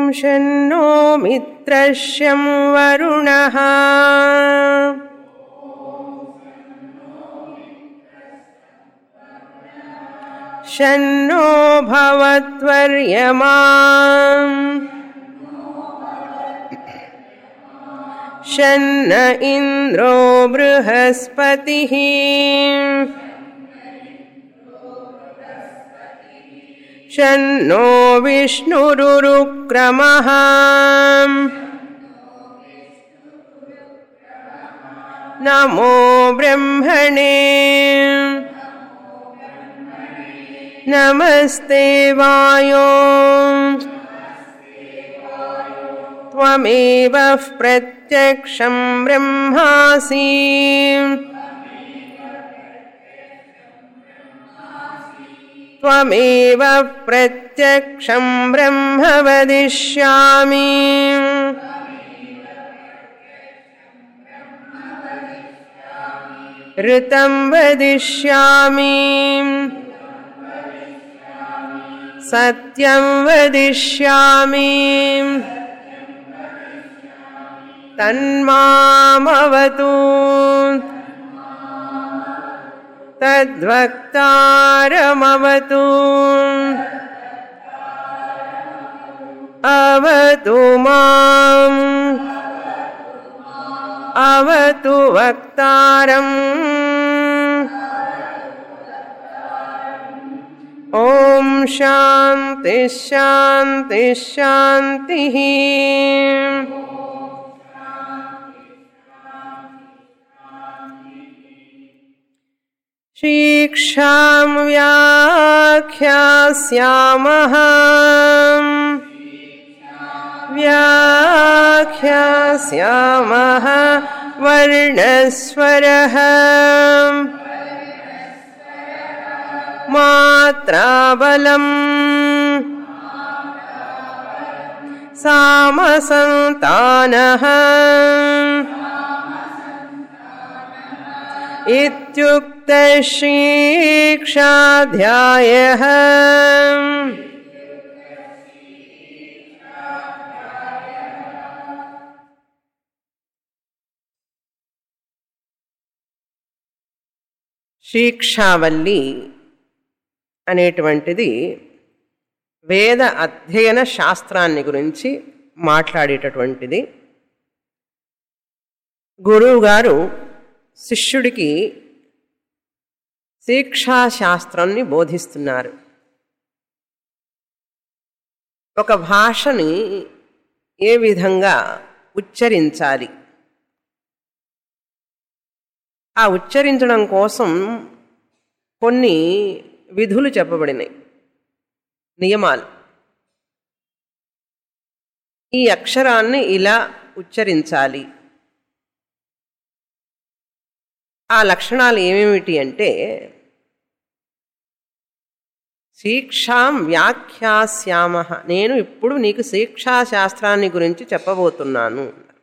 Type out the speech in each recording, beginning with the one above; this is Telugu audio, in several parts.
शन्नो मित्रश्यं वरुणः शन्नो भवत्वर्यमा शन्न इन्द्रो बृहस्पतिः शन्नो विष्णुरुरुक्रमः नमो ब्रह्मणे नमस्ते वायो त्वमेव प्रत्यक्षं ब्रह्मासि त्वमेव प्रत्यक्षं ब्रह्म वदिष्यामि ऋतं वदिष्यामि सत्यं वदिष्यामि तन्मामवतु तद्वक्तारमवतु अवतु माम् अवतु वक्तारम् ॐ शान्ति शान्ति शान्तिः शिक्षां व्याख्यास्यामः व्याख्यास्यामः वर्णस्वरः मात्राबलम् सामसन्तानः इत्युक्तशिक्षाध्यायः శిక్షావల్లి అనేటువంటిది వేద అధ్యయన శాస్త్రాన్ని గురించి మాట్లాడేటటువంటిది గురువుగారు శిష్యుడికి శిక్షాశాస్త్రాన్ని బోధిస్తున్నారు ఒక భాషని ఏ విధంగా ఉచ్చరించాలి ఆ ఉచ్చరించడం కోసం కొన్ని విధులు చెప్పబడినాయి నియమాలు ఈ అక్షరాన్ని ఇలా ఉచ్చరించాలి ఆ లక్షణాలు ఏమేమిటి అంటే శిక్షాం వ్యాఖ్యాస్యామ నేను ఇప్పుడు నీకు శిక్షాశాస్త్రాన్ని గురించి చెప్పబోతున్నాను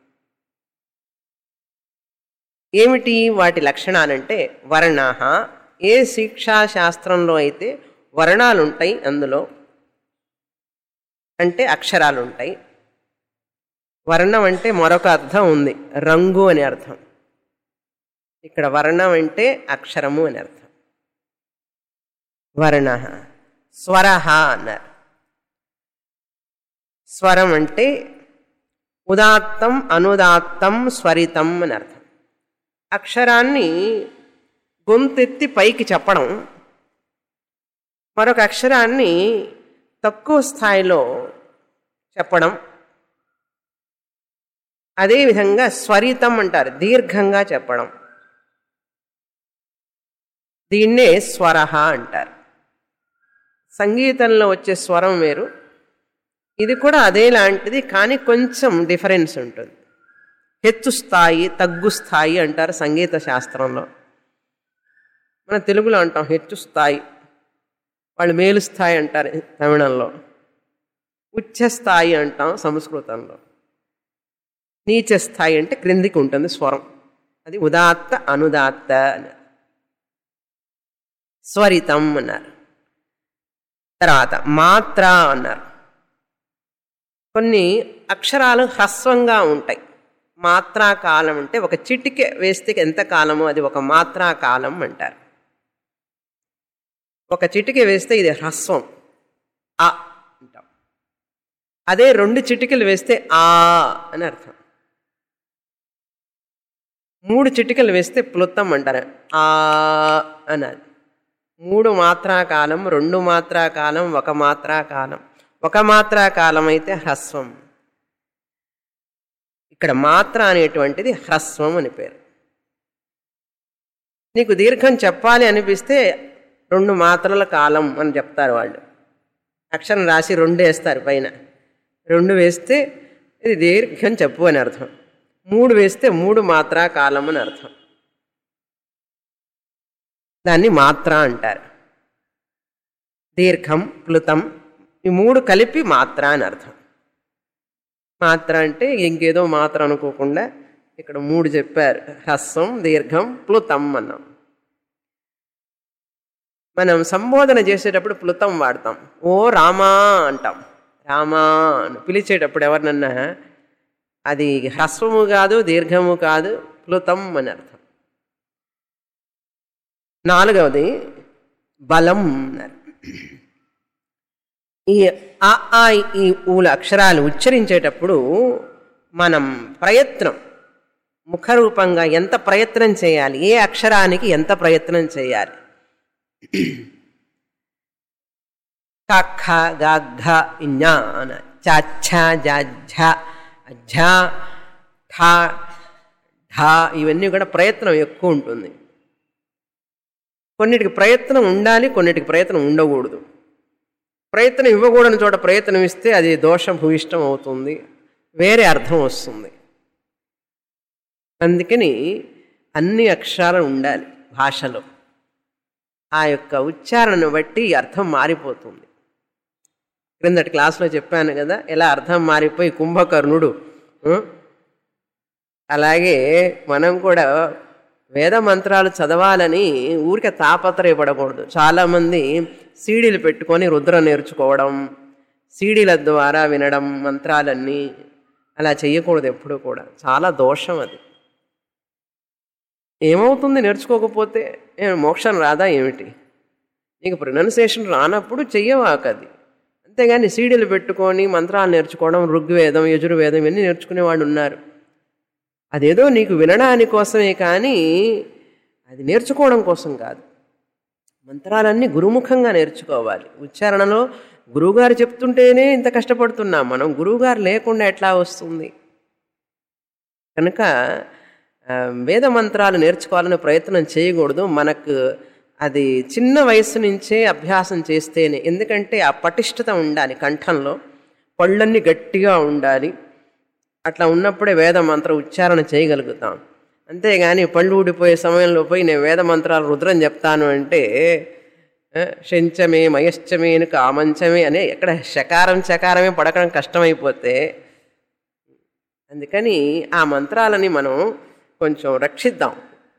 ఏమిటి వాటి లక్షణాలంటే వర్ణ ఏ శిక్షాశాస్త్రంలో అయితే వర్ణాలు ఉంటాయి అందులో అంటే అక్షరాలు ఉంటాయి వర్ణం అంటే మరొక అర్థం ఉంది రంగు అని అర్థం ఇక్కడ వర్ణం అంటే అక్షరము అని అర్థం వర్ణ స్వర అన్నారు స్వరం అంటే ఉదాత్తం అనుదాత్తం స్వరితం అని అర్థం అక్షరాన్ని గొంతెత్తి పైకి చెప్పడం మరొక అక్షరాన్ని తక్కువ స్థాయిలో చెప్పడం అదేవిధంగా స్వరితం అంటారు దీర్ఘంగా చెప్పడం దీన్నే స్వరహ అంటారు సంగీతంలో వచ్చే స్వరం వేరు ఇది కూడా అదే లాంటిది కానీ కొంచెం డిఫరెన్స్ ఉంటుంది హెచ్చు స్థాయి తగ్గు స్థాయి అంటారు సంగీత శాస్త్రంలో మన తెలుగులో అంటాం హెచ్చు స్థాయి వాళ్ళు మేలు స్థాయి అంటారు తమిళంలో ఉచ్చ స్థాయి అంటాం సంస్కృతంలో నీచ స్థాయి అంటే క్రిందికి ఉంటుంది స్వరం అది ఉదాత్త అనుదాత్త అన్నారు స్వరితం అన్నారు తర్వాత మాత్ర అన్నారు కొన్ని అక్షరాలు హ్రస్వంగా ఉంటాయి మాత్రా కాలం అంటే ఒక చిటికె వేస్తే ఎంత కాలమో అది ఒక మాత్రా కాలం అంటారు ఒక చిటికె వేస్తే ఇది హ్రస్వం ఆ అంటాం అదే రెండు చిటికలు వేస్తే ఆ అని అర్థం మూడు చిటికలు వేస్తే ప్లుత్తం అంటారు ఆ అన్నది మూడు మాత్రా కాలం రెండు మాత్రా కాలం ఒక మాత్రా కాలం ఒక మాత్రా కాలం అయితే హ్రస్వం ఇక్కడ మాత్ర అనేటువంటిది హ్రస్వం అని పేరు నీకు దీర్ఘం చెప్పాలి అనిపిస్తే రెండు మాత్రల కాలం అని చెప్తారు వాళ్ళు అక్షరం రాసి రెండు వేస్తారు పైన రెండు వేస్తే ఇది దీర్ఘం చెప్పు అని అర్థం మూడు వేస్తే మూడు మాత్రా కాలం అని అర్థం దాన్ని మాత్ర అంటారు దీర్ఘం ప్లుతం ఈ మూడు కలిపి మాత్ర అని అర్థం మాత్ర అంటే ఇంకేదో మాత్ర అనుకోకుండా ఇక్కడ మూడు చెప్పారు హ్రస్వం దీర్ఘం ప్లుతం అన్నాం మనం సంబోధన చేసేటప్పుడు ప్లుతం వాడతాం ఓ రామా అంటాం రామా అని పిలిచేటప్పుడు ఎవరినన్నా అది హ్రస్వము కాదు దీర్ఘము కాదు ప్లుతం అని అర్థం నాలుగవది బలం అన్నారు ఈ ఆ ఆ ఈ ఊల అక్షరాలు ఉచ్చరించేటప్పుడు మనం ప్రయత్నం ముఖరూపంగా ఎంత ప్రయత్నం చేయాలి ఏ అక్షరానికి ఎంత ప్రయత్నం చేయాలి కఖ గఘ ఇఞ అన చ జ అఝ ఠ ఢ ఇవన్నీ కూడా ప్రయత్నం ఎక్కువ ఉంటుంది కొన్నిటికి ప్రయత్నం ఉండాలి కొన్నిటికి ప్రయత్నం ఉండకూడదు ప్రయత్నం ఇవ్వకూడని చోట ప్రయత్నం ఇస్తే అది దోష భూయిష్టం అవుతుంది వేరే అర్థం వస్తుంది అందుకని అన్ని అక్షరాలు ఉండాలి భాషలో ఆ యొక్క ఉచ్చారణను బట్టి అర్థం మారిపోతుంది క్రిందటి క్లాస్లో చెప్పాను కదా ఎలా అర్థం మారిపోయి కుంభకర్ణుడు ఆ? అలాగే మనం కూడా వేద మంత్రాలు చదవాలని ఊరికే తాపత్రయపడకూడదు చాలామంది సీడీలు పెట్టుకొని రుద్ర నేర్చుకోవడం సీడీల ద్వారా వినడం మంత్రాలన్నీ అలా చేయకూడదు ఎప్పుడు కూడా చాలా దోషం అది ఏమవుతుంది నేర్చుకోకపోతే ఏ మోక్షం రాదా ఏమిటి నీకు ప్రొనౌన్సియేషన్ రానప్పుడు చెయ్యవాక అది అంతేగాని సీడీలు పెట్టుకొని మంత్రాలు నేర్చుకోవడం ఋగ్వేదం యజుర్వేదం ఇవన్నీ నేర్చుకునేవాళ్ళు ఉన్నారు అదేదో నీకు వినడాని కోసమే కానీ అది నేర్చుకోవడం కోసం కాదు మంత్రాలన్నీ గురుముఖంగా నేర్చుకోవాలి ఉచ్చారణలో గురువుగారు చెప్తుంటేనే ఇంత కష్టపడుతున్నాం మనం గురువుగారు లేకుండా ఎట్లా వస్తుంది కనుక ఆ, వేద మంత్రాలు నేర్చుకోవాలనే ప్రయత్నం చేయకూడదు మనకు అది చిన్న వయసు నుంచే అభ్యాసం చేస్తేనే ఎందుకంటే ఆ పటిష్టత ఉండాలి కంఠంలో పళ్ళన్నీ గట్టిగా ఉండాలి అట్లా ఉన్నప్పుడే వేద మంత్ర ఉచ్చారణ చేయగలుగుతాం అంతేగాని పళ్ళు ఊడిపోయే సమయంలో పోయి నేను వేద మంత్రాలు రుద్రం చెప్తాను అంటే ఆ, శంచమే మయశ్చమే కామంచమే అనే ఎక్కడ శకారం చకారమే పడకడం కష్టమైపోతే అందుకని ఆ మంత్రాలని మనం కొంచెం రక్షిద్దాం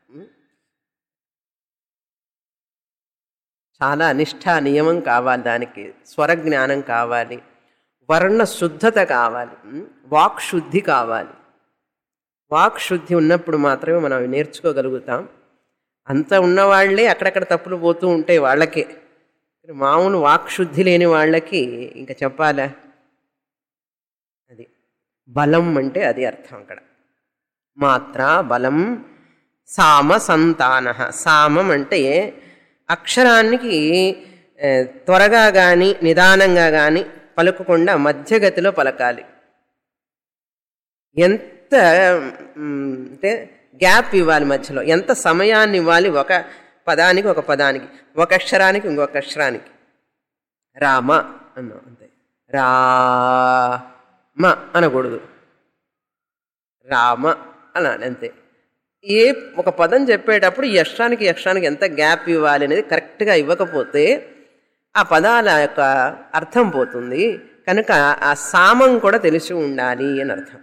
చాలా నిష్ఠ నియమం కావాలి దానికి స్వర జ్ఞానం కావాలి వర్ణ శుద్ధత కావాలి ఉం? వాక్ శుద్ధి కావాలి వాక్ శుద్ధి ఉన్నప్పుడు మాత్రమే మనం అవి నేర్చుకోగలుగుతాం అంత ఉన్నవాళ్లే అక్కడక్కడ తప్పులు పోతూ ఉంటాయి వాళ్ళకే మామూలు వాక్ శుద్ధి లేని వాళ్ళకి ఇంకా చెప్పాలా అది బలం అంటే అది అర్థం అక్కడ మాత్ర బలం సామ సంతాన సామం అంటే అక్షరానికి ఏ, త్వరగా కానీ నిదానంగా కానీ పలుకకుండా మధ్యగతిలో పలకాలి ఎంత మ్, అంటే గ్యాప్ ఇవ్వాలి మధ్యలో ఎంత సమయాన్ని ఇవ్వాలి ఒక పదానికి ఒక పదానికి ఒక అక్షరానికి ఇంకొక అక్షరానికి రామ అన్నాం అంతే రామ అనకూడదు రామ అనాలి అంతే ఏ ఒక పదం చెప్పేటప్పుడు ఈ అక్షరానికి ఈ అక్షరానికి ఎంత గ్యాప్ ఇవ్వాలి అనేది కరెక్ట్గా ఇవ్వకపోతే ఆ పదాల యొక్క అర్థం పోతుంది కనుక ఆ సామం కూడా తెలిసి ఉండాలి అని అర్థం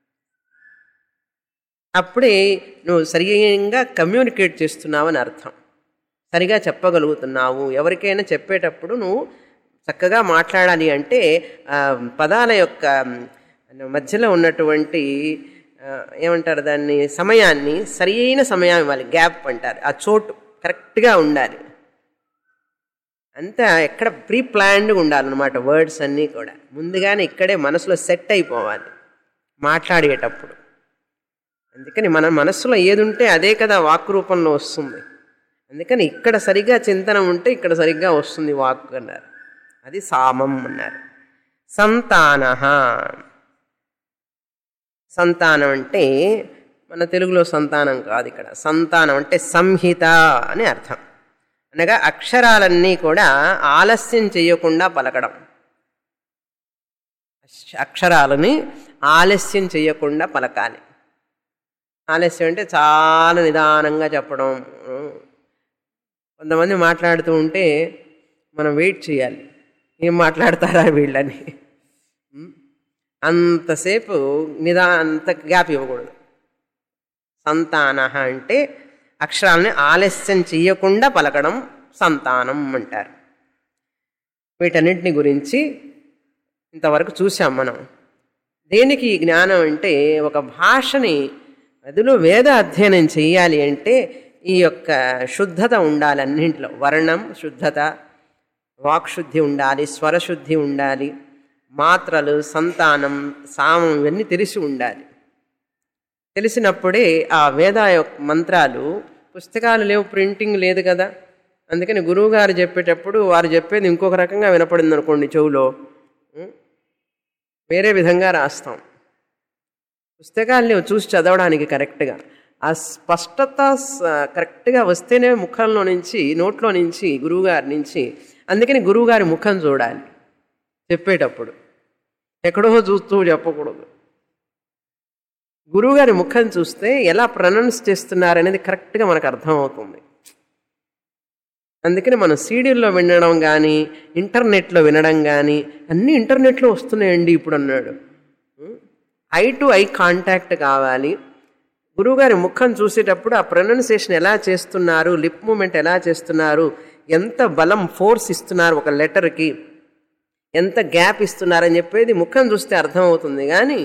అప్పుడే నువ్వు సరిగా కమ్యూనికేట్ చేస్తున్నావు అని అర్థం సరిగా చెప్పగలుగుతున్నావు ఎవరికైనా చెప్పేటప్పుడు నువ్వు చక్కగా మాట్లాడాలి అంటే ఆ, పదాల యొక్క మ్, మధ్యలో ఉన్నటువంటి ఆ, ఏమంటారు దాన్ని సమయాన్ని సరైన సమయం ఇవ్వాలి గ్యాప్ అంటారు ఆ చోటు కరెక్ట్గా ఉండాలి అంతా ఎక్కడ ప్రీ ప్లాన్డ్గా ఉండాలన్నమాట వర్డ్స్ అన్నీ కూడా ముందుగానే ఇక్కడే మనసులో సెట్ అయిపోవాలి మాట్లాడేటప్పుడు అందుకని మన మనస్సులో ఏది ఉంటే అదే కదా వాక్ రూపంలో వస్తుంది అందుకని ఇక్కడ సరిగ్గా చింతన ఉంటే ఇక్కడ సరిగ్గా వస్తుంది వాక్ అన్నారు అది సామం అన్నారు సంతాన సంతానం అంటే మన తెలుగులో సంతానం కాదు ఇక్కడ సంతానం అంటే సంహిత అని అర్థం అనగా అక్షరాలన్నీ కూడా ఆలస్యం చేయకుండా పలకడం అక్ష- అక్షరాలని ఆలస్యం చేయకుండా పలకాలి ఆలస్యం అంటే చాలా నిదానంగా చెప్పడం కొంతమంది మాట్లాడుతూ ఉంటే మనం వెయిట్ చేయాలి ఏం మాట్లాడతారా వీళ్ళని ఉం? అంతసేపు నిదా అంత గ్యాప్ ఇవ్వకూడదు సంతాన అంటే అక్షరాలని ఆలస్యం చేయకుండా పలకడం సంతానం అంటారు వీటన్నింటిని గురించి ఇంతవరకు చూసాం మనం దేనికి ఈ జ్ఞానం అంటే ఒక భాషని అందులో వేద అధ్యయనం చేయాలి అంటే ఈ యొక్క శుద్ధత ఉండాలి అన్నింటిలో వర్ణం శుద్ధత వాక్శుద్ధి ఉండాలి స్వరశుద్ధి ఉండాలి మాత్రలు సంతానం సామం ఇవన్నీ తెలిసి ఉండాలి తెలిసినప్పుడే ఆ వేద యొక్క మంత్రాలు పుస్తకాలు లేవు ప్రింటింగ్ లేదు కదా అందుకని గురువుగారు చెప్పేటప్పుడు వారు చెప్పేది ఇంకొక రకంగా వినపడింది అనుకోండి చెవులో ఉం? వేరే విధంగా రాస్తాం పుస్తకాలు లేవు చూసి చదవడానికి కరెక్ట్గా ఆ స్పష్టత స- కరెక్ట్గా వస్తేనే ముఖంలో నుంచి నోట్లో నుంచి గురువుగారి నుంచి అందుకని గురువుగారి ముఖం చూడాలి చెప్పేటప్పుడు ఎక్కడో చూస్తూ చెప్పకూడదు గురువుగారి ముఖం చూస్తే ఎలా ప్రొనౌన్స్ చేస్తున్నారనేది కరెక్ట్గా మనకు అర్థమవుతుంది అందుకని మనం సీడీల్లో వినడం కానీ ఇంటర్నెట్లో వినడం కానీ అన్నీ ఇంటర్నెట్లో వస్తున్నాయండి ఇప్పుడు అన్నాడు ఐ టు ఐ కాంటాక్ట్ కావాలి గురువుగారి ముఖం చూసేటప్పుడు ఆ ప్రొనౌన్సియేషన్ ఎలా చేస్తున్నారు లిప్ మూమెంట్ ఎలా చేస్తున్నారు ఎంత బలం ఫోర్స్ ఇస్తున్నారు ఒక లెటర్కి ఎంత గ్యాప్ ఇస్తున్నారని చెప్పేది ముఖం చూస్తే అర్థమవుతుంది కానీ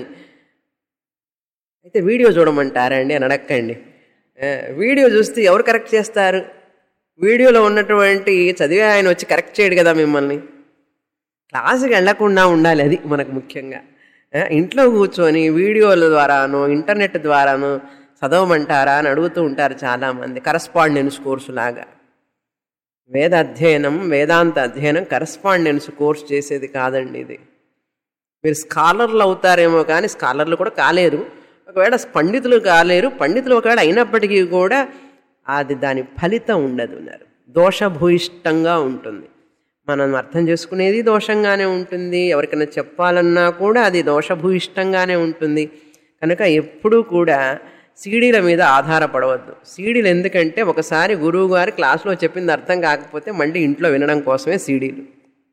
అయితే వీడియో చూడమంటారండి అని అడక్కండి ఆ, వీడియో చూస్తే ఎవరు కరెక్ట్ చేస్తారు వీడియోలో ఉన్నటువంటి చదివే ఆయన వచ్చి కరెక్ట్ చేయడు కదా మిమ్మల్ని క్లాసుకి వెళ్లకుండా ఉండాలి అది మనకు ముఖ్యంగా ఆ, ఇంట్లో కూర్చొని వీడియోల ద్వారాను ఇంటర్నెట్ ద్వారాను చదవమంటారా అని అడుగుతూ ఉంటారు చాలామంది కరస్పాండెన్స్ కోర్సు లాగా వేద అధ్యయనం వేదాంత అధ్యయనం కరస్పాండెన్స్ కోర్స్ చేసేది కాదండి ఇది మీరు స్కాలర్లు అవుతారేమో కానీ స్కాలర్లు కూడా కాలేరు ఒకవేళ పండితులు కాలేరు పండితులు ఒకవేళ అయినప్పటికీ కూడా అది దాని ఫలితం ఉండదు అన్నారు దోషభూయిష్టంగా ఉంటుంది మనం అర్థం చేసుకునేది దోషంగానే ఉంటుంది ఎవరికైనా చెప్పాలన్నా కూడా అది దోషభూయిష్టంగానే ఉంటుంది కనుక ఎప్పుడూ కూడా సీడీల మీద ఆధారపడవద్దు సీడీలు ఎందుకంటే ఒకసారి గురువు గారు క్లాసులో చెప్పింది అర్థం కాకపోతే మళ్ళీ ఇంట్లో వినడం కోసమే సీడీలు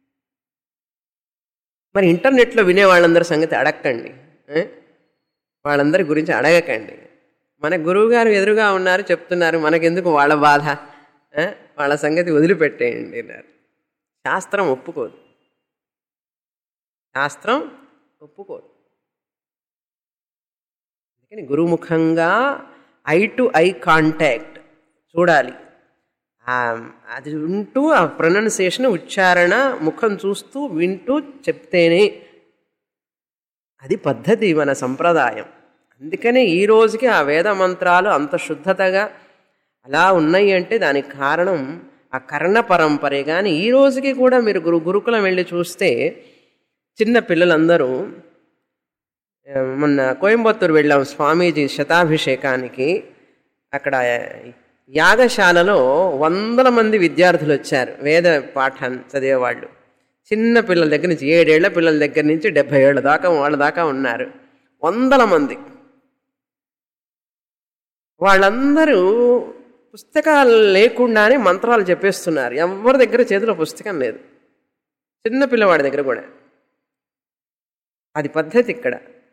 మరి ఇంటర్నెట్లో వినే వాళ్ళందరి సంగతి అడగకండి ఏ? వాళ్ళందరి గురించి అడగకండి మన గురువుగారు ఎదురుగా ఉన్నారు చెప్తున్నారు మనకెందుకు వాళ్ళ బాధ ఏ? వాళ్ళ సంగతి వదిలిపెట్టేయండి అన్నారు శాస్త్రం ఒప్పుకోదు శాస్త్రం ఒప్పుకోదు అందుకని గురుముఖంగా ఐ టు ఐ కాంటాక్ట్ చూడాలి ఆ, అది వింటూ ఆ ప్రొనౌన్సియేషన్ ఉచ్చారణ ముఖం చూస్తూ వింటూ చెప్తేనే అది పద్ధతి మన సంప్రదాయం అందుకనే ఈ రోజుకి ఆ వేద మంత్రాలు అంత శుద్ధతగా అలా ఉన్నాయి అంటే దానికి కారణం ఆ కర్ణ పరంపరే కానీ ఈ రోజుకి కూడా మీరు గురు గురుకులం వెళ్ళి చూస్తే చిన్న పిల్లలందరూ ఆ, మొన్న కోయంబత్తూరు వెళ్ళాం స్వామీజీ శతాభిషేకానికి అక్కడ యాగశాలలో వందల మంది విద్యార్థులు వచ్చారు వేద పాఠాన్ని చదివేవాళ్ళు చిన్న పిల్లల దగ్గర నుంచి ఏడేళ్ల పిల్లల దగ్గర నుంచి డెబ్భై ఏళ్ళ దాకా వాళ్ళ దాకా ఉన్నారు వందల మంది వాళ్ళందరూ పుస్తకాలు లేకుండానే మంత్రాలు చెప్పేస్తున్నారు ఎవరి దగ్గర చేతిలో పుస్తకం లేదు చిన్న పిల్లవాడి దగ్గర కూడా అది పద్ధతి ఇక్కడ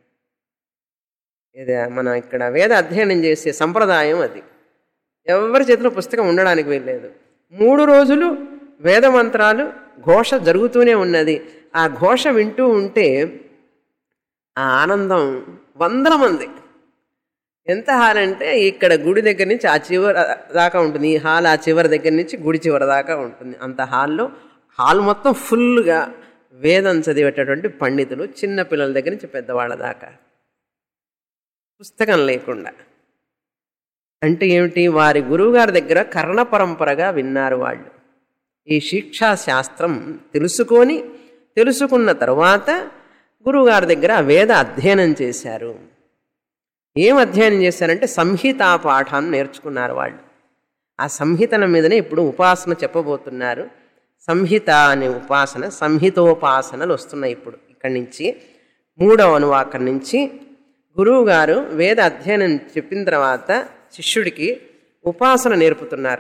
ఇది మన ఇక్కడ వేద అధ్యయనం చేసే సంప్రదాయం అది ఎవరి చేతిలో పుస్తకం ఉండడానికి వీల్లేదు మూడు రోజులు వేద మంత్రాలు ఘోష జరుగుతూనే ఉన్నది ఆ ఘోష వింటూ ఉంటే ఆ ఆనందం వందల మంది ఎంత హాల్ అంటే ఇక్కడ గుడి దగ్గర నుంచి ఆ చివరి దాకా ఉంటుంది ఈ హాల్ ఆ చివరి దగ్గర నుంచి గుడి చివరి దాకా ఉంటుంది అంత హాల్లో హాల్ మొత్తం ఫుల్గా వేదం చదివేటటువంటి పండితులు చిన్న పిల్లల దగ్గర నుంచి పెద్దవాళ్ళ దాకా పుస్తకం లేకుండా అంటే ఏమిటి వారి గురువుగారి దగ్గర కర్ణ పరంపరగా విన్నారు వాళ్ళు ఈ శిక్షా శాస్త్రం తెలుసుకొని తెలుసుకున్న తర్వాత గురువుగారి దగ్గర ఆ వేద అధ్యయనం చేశారు ఏం అధ్యయనం చేశారంటే సంహితా పాఠాన్ని నేర్చుకున్నారు వాళ్ళు ఆ సంహితల మీదనే ఇప్పుడు ఉపాసన చెప్పబోతున్నారు సంహిత అనే ఉపాసన సంహితోపాసనలు వస్తున్నాయి ఇప్పుడు ఇక్కడి నుంచి మూడవ అనువాకం నుంచి గురువుగారు వేద అధ్యయనం చెప్పిన తర్వాత శిష్యుడికి ఉపాసన నేర్పుతున్నారు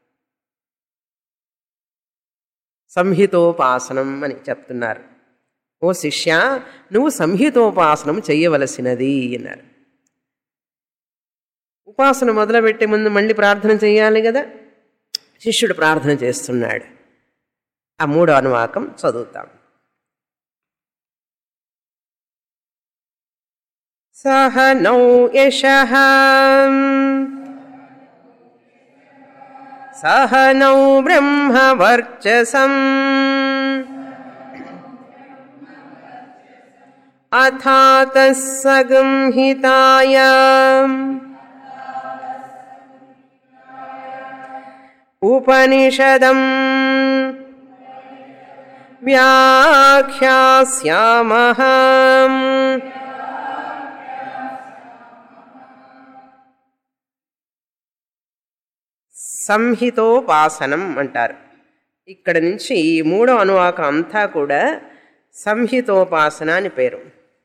సంహితోపాసనం అని చెప్తున్నారు ఓ శిష్య నువ్వు సంహితోపాసనం చెయ్యవలసినది అన్నారు ఉపాసన మొదలుపెట్టే ముందు మళ్ళీ ప్రార్థన చేయాలి కదా శిష్యుడు ప్రార్థన చేస్తున్నాడు ఆ మూడో అనువాకం చదువుతాం సహ నౌ యశ సహ నౌ బ్రహ్మవర్చసం అథాత సగంహితాయ ఉపనిషదం వ్యాఖ్యాస్యామః సంహితోపాసనం అంటారు ఇక్కడ నుంచి ఈ మూడో అనువాకం అంతా కూడా సంహితోపాసన అని పేరు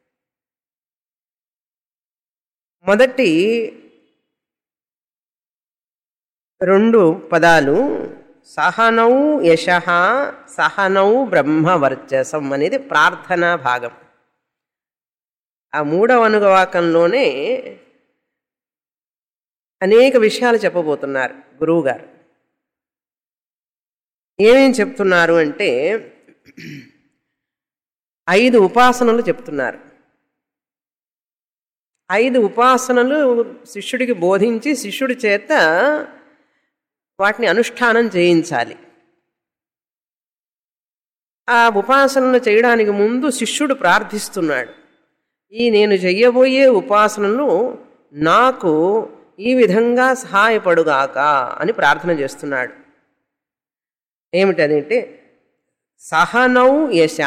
మొదటి రెండు పదాలు సహనౌ యశ సహనౌ బ్రహ్మవర్చసం అనేది ప్రార్థనా భాగం ఆ మూడవ అనువాకంలోనే అనేక విషయాలు చెప్పబోతున్నారు గురువుగారు ఏమేం చెప్తున్నారు అంటే ఐదు ఉపాసనలు చెప్తున్నారు ఐదు ఉపాసనలు శిష్యుడికి బోధించి శిష్యుడి చేత వాటిని అనుష్ఠానం చేయించాలి ఆ ఉపాసనలు చేయడానికి ముందు శిష్యుడు ప్రార్థిస్తున్నాడు ఈ నేను చెయ్యబోయే ఉపాసనలు నాకు ఈ విధంగా సహాయపడుగాక అని ప్రార్థన చేస్తున్నాడు ఏమిటదంటే సహనౌ యశ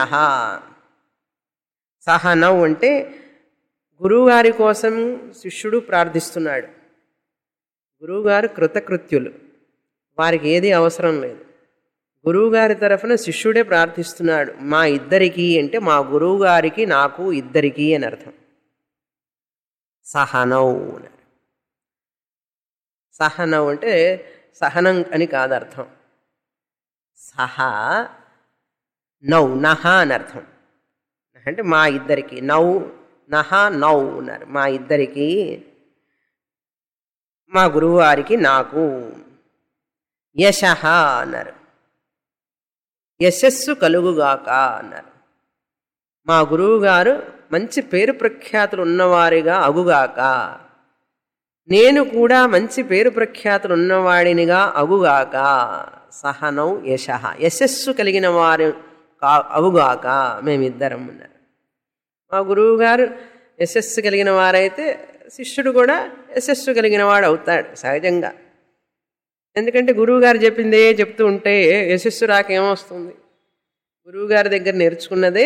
సహనౌ అంటే గురువుగారి కోసం శిష్యుడు ప్రార్థిస్తున్నాడు గురువుగారు కృతకృత్యులు వారికి ఏది అవసరం లేదు గురువుగారి తరఫున శిష్యుడే ప్రార్థిస్తున్నాడు మా ఇద్దరికి అంటే మా గురువుగారికి నాకు ఇద్దరికి అని అర్థం సహనౌ అన్నారు సహనౌ అంటే సహనం అని కాదు అర్థం సహ నౌ నహ అని అర్థం అంటే మా ఇద్దరికి నౌ నహ నౌ అన్నారు మా ఇద్దరికి మా గురువువారికి నాకు యశ అన్నారు యశస్సు కలుగుగాక అన్నారు మా గురువు గారు మంచి పేరు ప్రఖ్యాతులు ఉన్నవారిగా అగుగాక నేను కూడా మంచి పేరు ప్రఖ్యాతులు ఉన్నవాడినిగా అగుగాక సహనం యశ యశస్సు కలిగిన వారు కా అవుగాక మేమిద్దరం ఉన్నారు మా గురువు గారు యశస్సు కలిగిన వారైతే శిష్యుడు కూడా యశస్సు కలిగిన వాడు అవుతాడు సహజంగా ఎందుకంటే గురువుగారు చెప్పిందే చెప్తూ ఉంటే యశస్సు రాకేమొస్తుంది గురువుగారి దగ్గర నేర్చుకున్నదే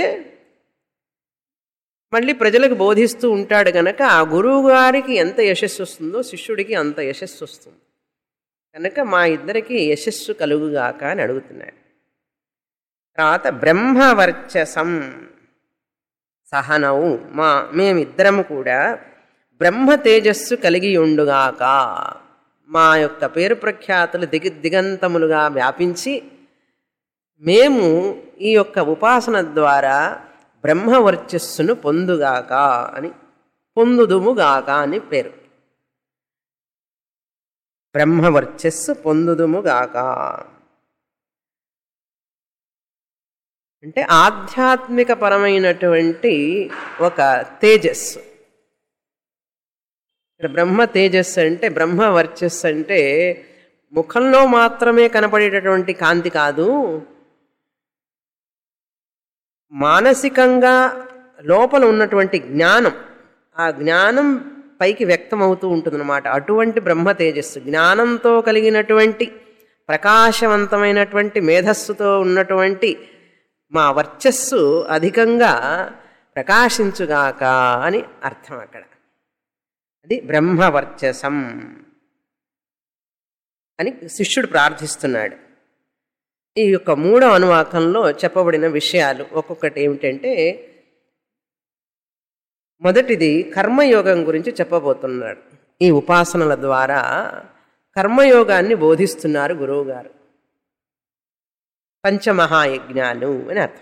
మళ్ళీ ప్రజలకు బోధిస్తూ ఉంటాడు కనుక ఆ గురువు గారికి ఎంత యశస్సు వస్తుందో శిష్యుడికి అంత యశస్సు వస్తుంది కనుక మా ఇద్దరికి యశస్సు కలుగుగాక అని అడుగుతున్నాడు తర్వాత బ్రహ్మవర్చసం సహనవు మా మేమిద్దరము కూడా బ్రహ్మ తేజస్సు కలిగి ఉండుగాక మా యొక్క పేరు ప్రఖ్యాతులు దిగి దిగంతములుగా వ్యాపించి మేము ఈ యొక్క ఉపాసన ద్వారా బ్రహ్మవర్చస్సును పొందుగాక అని పొందుదుముగాక అని పేరు బ్రహ్మవర్చస్సు పొందుదుముగాక అంటే ఆధ్యాత్మిక పరమైనటువంటి ఒక తేజస్సు ఇక్కడ బ్రహ్మ తేజస్సు అంటే బ్రహ్మ వర్చస్సు అంటే ముఖంలో మాత్రమే కనపడేటటువంటి కాంతి కాదు మానసికంగా లోపల ఉన్నటువంటి జ్ఞానం ఆ జ్ఞానం పైకి వ్యక్తమవుతూ ఉంటుందన్నమాట అటువంటి బ్రహ్మ తేజస్సు జ్ఞానంతో కలిగినటువంటి ప్రకాశవంతమైనటువంటి మేధస్సుతో ఉన్నటువంటి మా వర్చస్సు అధికంగా ప్రకాశించుగాక అని అర్థం అక్కడ అది బ్రహ్మవర్చసం అని శిష్యుడు ప్రార్థిస్తున్నాడు ఈ యొక్క మూడో అనువాకంలో చెప్పబడిన విషయాలు ఒక్కొక్కటి ఏమిటంటే మొదటిది కర్మయోగం గురించి చెప్పబోతున్నాడు ఈ ఉపాసనల ద్వారా కర్మయోగాన్ని బోధిస్తున్నారు గురువుగారు పంచమహాయజ్ఞాలు అని అర్థం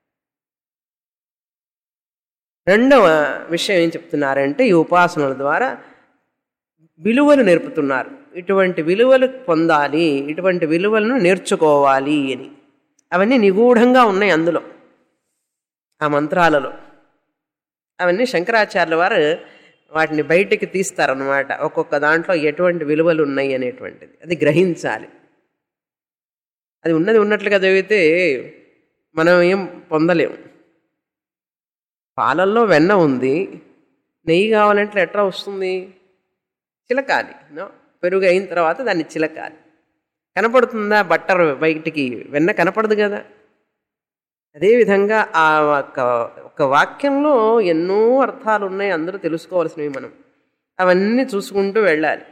రెండవ విషయం ఏం చెప్తున్నారంటే ఈ ఉపాసనల ద్వారా విలువలు నేర్పుతున్నారు ఇటువంటి విలువలు పొందాలి ఇటువంటి విలువలను నేర్చుకోవాలి అని అవన్నీ నిగూఢంగా ఉన్నాయి అందులో ఆ మంత్రాలలో అవన్నీ శంకరాచార్యుల వారు వాటిని బయటికి తీస్తారనమాట ఒక్కొక్క దాంట్లో ఎటువంటి విలువలు ఉన్నాయి అనేటువంటిది అది గ్రహించాలి అది ఉన్నది ఉన్నట్లుగా చదివితే మనం ఏం పొందలేము పాలల్లో వెన్న ఉంది నెయ్యి కావాలంటే ఎట్లా వస్తుంది చిలకాలి నో పెరుగు అయిన తర్వాత దాన్ని చిలకాలి కనపడుతుందా బట్టర్ బయటికి వెన్న కనపడదు కదా అదేవిధంగా ఆ ఒక ఒక వాక్యంలో ఎన్నో అర్థాలు ఉన్నాయి అందరూ తెలుసుకోవాల్సినవి మనం అవన్నీ చూసుకుంటూ వెళ్ళాలి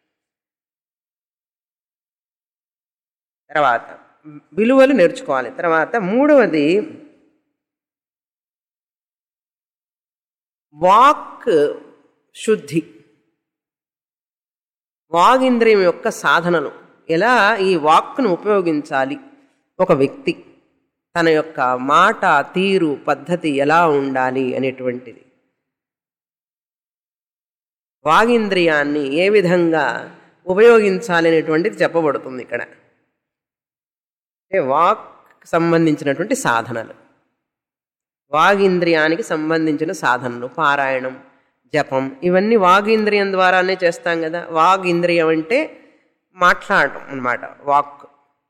తర్వాత విలువలు నేర్చుకోవాలి తర్వాత మూడవది వాక్ శుద్ధి వాగింద్రియం యొక్క సాధనలు ఎలా ఈ వాక్ను ఉపయోగించాలి ఒక వ్యక్తి తన యొక్క మాట తీరు పద్ధతి ఎలా ఉండాలి అనేటువంటిది వాగింద్రియాన్ని ఏ విధంగా ఉపయోగించాలి అనేటువంటిది చెప్పబడుతుంది ఇక్కడ అంటే వాక్ సంబంధించినటువంటి సాధనలు వాగింద్రియానికి సంబంధించిన సాధనలు పారాయణం జపం ఇవన్నీ వాగింద్రియం ద్వారానే చేస్తాం కదా వాగింద్రియం అంటే మాట్లాడటం అన్నమాట వాక్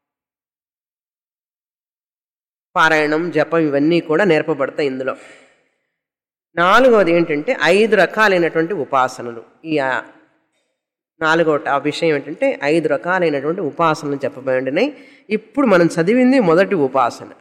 పారాయణం జపం ఇవన్నీ కూడా నేర్పబడతాయి ఇందులో నాలుగవది ఏంటంటే ఐదు రకాలైనటువంటి ఉపాసనలు ఈ ఆ నాలుగవ ఆ విషయం ఏంటంటే ఐదు రకాలైనటువంటి ఉపాసనలు చెప్పబడినాయి ఇప్పుడు మనం చదివింది మొదటి ఉపాసన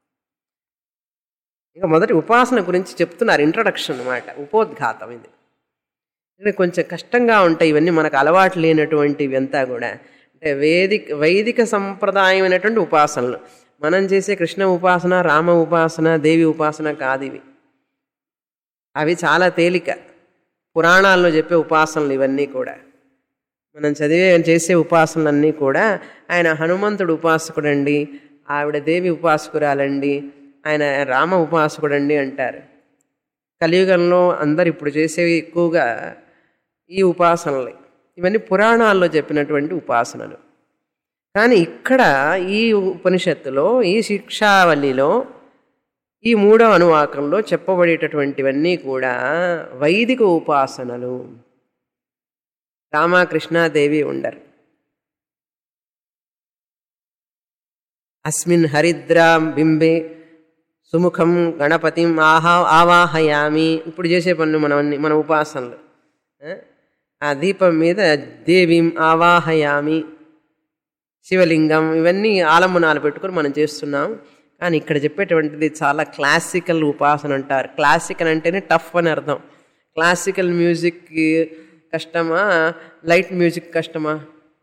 ఇక మొదటి ఉపాసన గురించి చెప్తున్నారు ఇంట్రడక్షన్ అనమాట ఉపోద్ఘాతం ఇది ఇక్కడ కొంచెం కష్టంగా ఉంటాయి ఇవన్నీ మనకు అలవాటు లేనటువంటివి అంతా కూడా అంటే వేదిక వైదిక సంప్రదాయమైనటువంటి ఉపాసనలు మనం చేసే కృష్ణ ఉపాసన రామ ఉపాసన దేవి ఉపాసన కాదు ఇవి అవి చాలా తేలిక పురాణాల్లో చెప్పే ఉపాసనలు ఇవన్నీ కూడా మనం చదివే చేసే ఉపాసనలన్నీ కూడా ఆయన హనుమంతుడు ఉపాసకుడండి ఆవిడ దేవి ఉపాసకురాలండి ఆయన రామ ఉపాసకుడండి అంటారు కలియుగంలో అందరు ఇప్పుడు చేసేవి ఎక్కువగా ఈ ఉపాసనలే ఇవన్నీ పురాణాల్లో చెప్పినటువంటి ఉపాసనలు కానీ ఇక్కడ ఈ ఉపనిషత్తులో ఈ శిక్షావళిలో ఈ మూడవ అనువాకంలో చెప్పబడేటటువంటివన్నీ కూడా వైదిక ఉపాసనలు రామకృష్ణాదేవి ఉండరు అస్మిన్ హరిద్రాం బింబే సుముఖం గణపతిం ఆహా ఆవాహయామి ఇప్పుడు చేసే పనులు మనం అన్ని మన ఉపాసనలు ఆ? ఆ దీపం మీద దేవీం ఆవాహయామి శివలింగం ఇవన్నీ ఆలంబనాలు పెట్టుకొని మనం చేస్తున్నాం కానీ ఇక్కడ చెప్పేటువంటిది చాలా క్లాసికల్ ఉపాసన అంటారు క్లాసికల్ అంటేనే టఫ్ అని అర్థం క్లాసికల్ మ్యూజిక్ కష్టమా లైట్ మ్యూజిక్ కష్టమా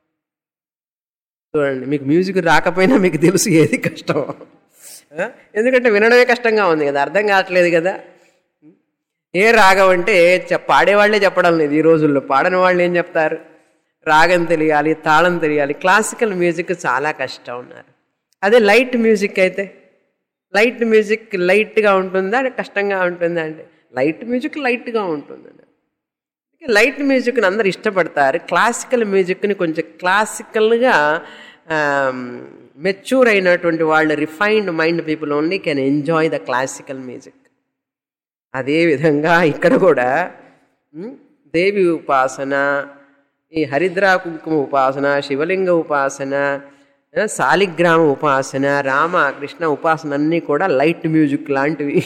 చూడండి మీకు మ్యూజిక్ రాకపోయినా మీకు తెలుసు ఏది కష్టం ఆ? ఎందుకంటే వినడమే కష్టంగా ఉంది కదా అర్థం కావట్లేదు కదా ఏ రాగం అంటే చెప్ పాడేవాళ్లే చెప్పడం లేదు ఈ రోజుల్లో పాడని వాళ్ళు ఏం చెప్తారు రాగం తెలియాలి తాళం తెలియాలి క్లాసికల్ మ్యూజిక్ చాలా కష్టం ఉన్నారు అదే లైట్ మ్యూజిక్ అయితే లైట్ మ్యూజిక్ లైట్గా ఉంటుందా కష్టంగా ఉంటుందా అంటే లైట్ మ్యూజిక్ లైట్గా ఉంటుందండి లైట్ మ్యూజిక్ని అందరు ఇష్టపడతారు క్లాసికల్ మ్యూజిక్ని కొంచెం క్లాసికల్గా మెచ్యూర్ అయినటువంటి వాళ్ళు refined mind people only can enjoy the classical music అదేవిధంగా ఇక్కడ కూడా ఉమ్, దేవి ఉపాసన ఈ హరిద్రా కుంకుమ ఉపాసన శివలింగ ఉపాసన ఆ, శాలిగ్రామ ఉపాసన రామ కృష్ణ ఉపాసన అన్నీ కూడా లైట్ మ్యూజిక్ లాంటివి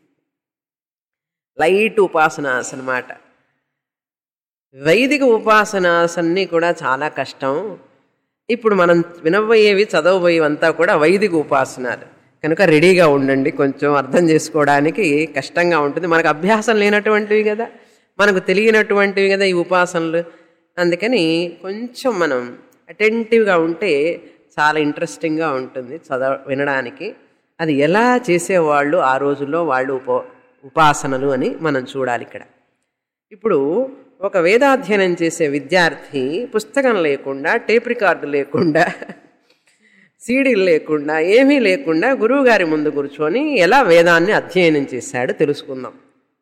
లైట్ ఉపాసనాస్ అన్నమాట వైదిక ఉపాసనాస్ అన్నీ కూడా చాలా కష్టం ఇప్పుడు మనం వినబోయేవి చదవబోయేవంతా కూడా వైదిక ఉపాసనాలు కనుక రెడీగా ఉండండి కొంచెం అర్థం చేసుకోవడానికి కష్టంగా ఉంటుంది మనకు అభ్యాసం లేనటువంటివి కదా మనకు తెలియనటువంటివి కదా ఈ ఉపాసనలు అందుకని కొంచెం మనం అటెంటివ్గా ఉంటే చాలా ఇంట్రెస్టింగ్గా ఉంటుంది చదవ వినడానికి అది ఎలా చేసేవాళ్ళు ఆ రోజుల్లో వాళ్ళు ఉప ఉపాసనలు అని మనం చూడాలి ఇక్కడ ఇప్పుడు ఒక వేదాధ్యయనం చేసే విద్యార్థి పుస్తకం లేకుండా టేప్ రికార్డు లేకుండా సీడీలు లేకుండా ఏమీ లేకుండా గురువుగారి ముందు కూర్చొని ఎలా వేదాన్ని అధ్యయనం చేశాడో తెలుసుకుందాం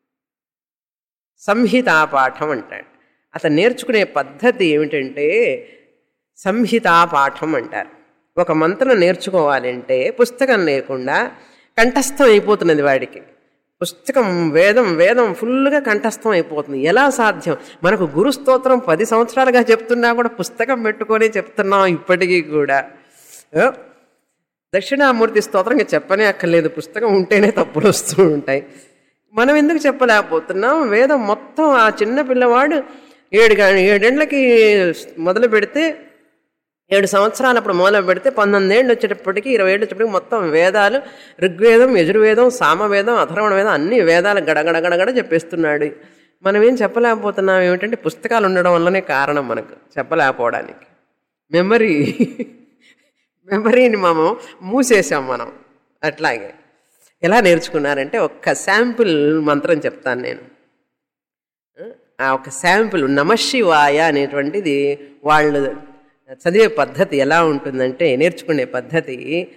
సంహితా పాఠం అంటాడు అతను నేర్చుకునే పద్ధతి ఏమిటంటే సంహితా పాఠం అంటారు ఒక మంత్రం నేర్చుకోవాలంటే పుస్తకం లేకుండా కంఠస్థం అయిపోతున్నది వాడికి పుస్తకం వేదం వేదం ఫుల్గా కంఠస్థం అయిపోతుంది ఎలా సాధ్యం మనకు గురు స్తోత్రం పది సంవత్సరాలుగా చెప్తున్నా కూడా పుస్తకం పెట్టుకొని చెప్తున్నాం ఇప్పటికీ కూడా ఆ? దక్షిణామూర్తి స్తోత్రం ఇంకా చెప్పనే అక్కర్లేదు పుస్తకం ఉంటేనే తప్పులు వస్తూ ఉంటాయి మనం ఎందుకు చెప్పలేకపోతున్నాం వేదం మొత్తం ఆ చిన్న పిల్లవాడు ఏడు గా- ఏడేండ్లకి మొదలు పెడితే ఏడు సంవత్సరాలు అప్పుడు మొదలు పెడితే పంతొమ్మిది ఏళ్ళు వచ్చేటప్పటికి ఇరవై ఏళ్ళు వచ్చేటప్పటికి మొత్తం వేదాలు ఋగ్వేదం యజుర్వేదం సామవేదం అథర్వణ వేదం అన్ని వేదాలు గడగడ గడగడ చెప్పేస్తున్నాడు మనం ఏం చెప్పలేకపోతున్నాం ఏమిటంటే పుస్తకాలు ఉండడం వల్లనే కారణం మనకు చెప్పలేకపోవడానికి మెమరీ మెమరీని మనం మూసేసాం మనం అట్లాగే ఎలా నేర్చుకున్నారంటే ఒక్క శాంపుల్ మంత్రం చెప్తాను నేను ఆ ఒక శాంపుల్ నమశివాయ అనేటువంటిది వాళ్ళు చదివే పద్ధతి ఎలా ఉంటుందంటే నేర్చుకునే పద్ధతి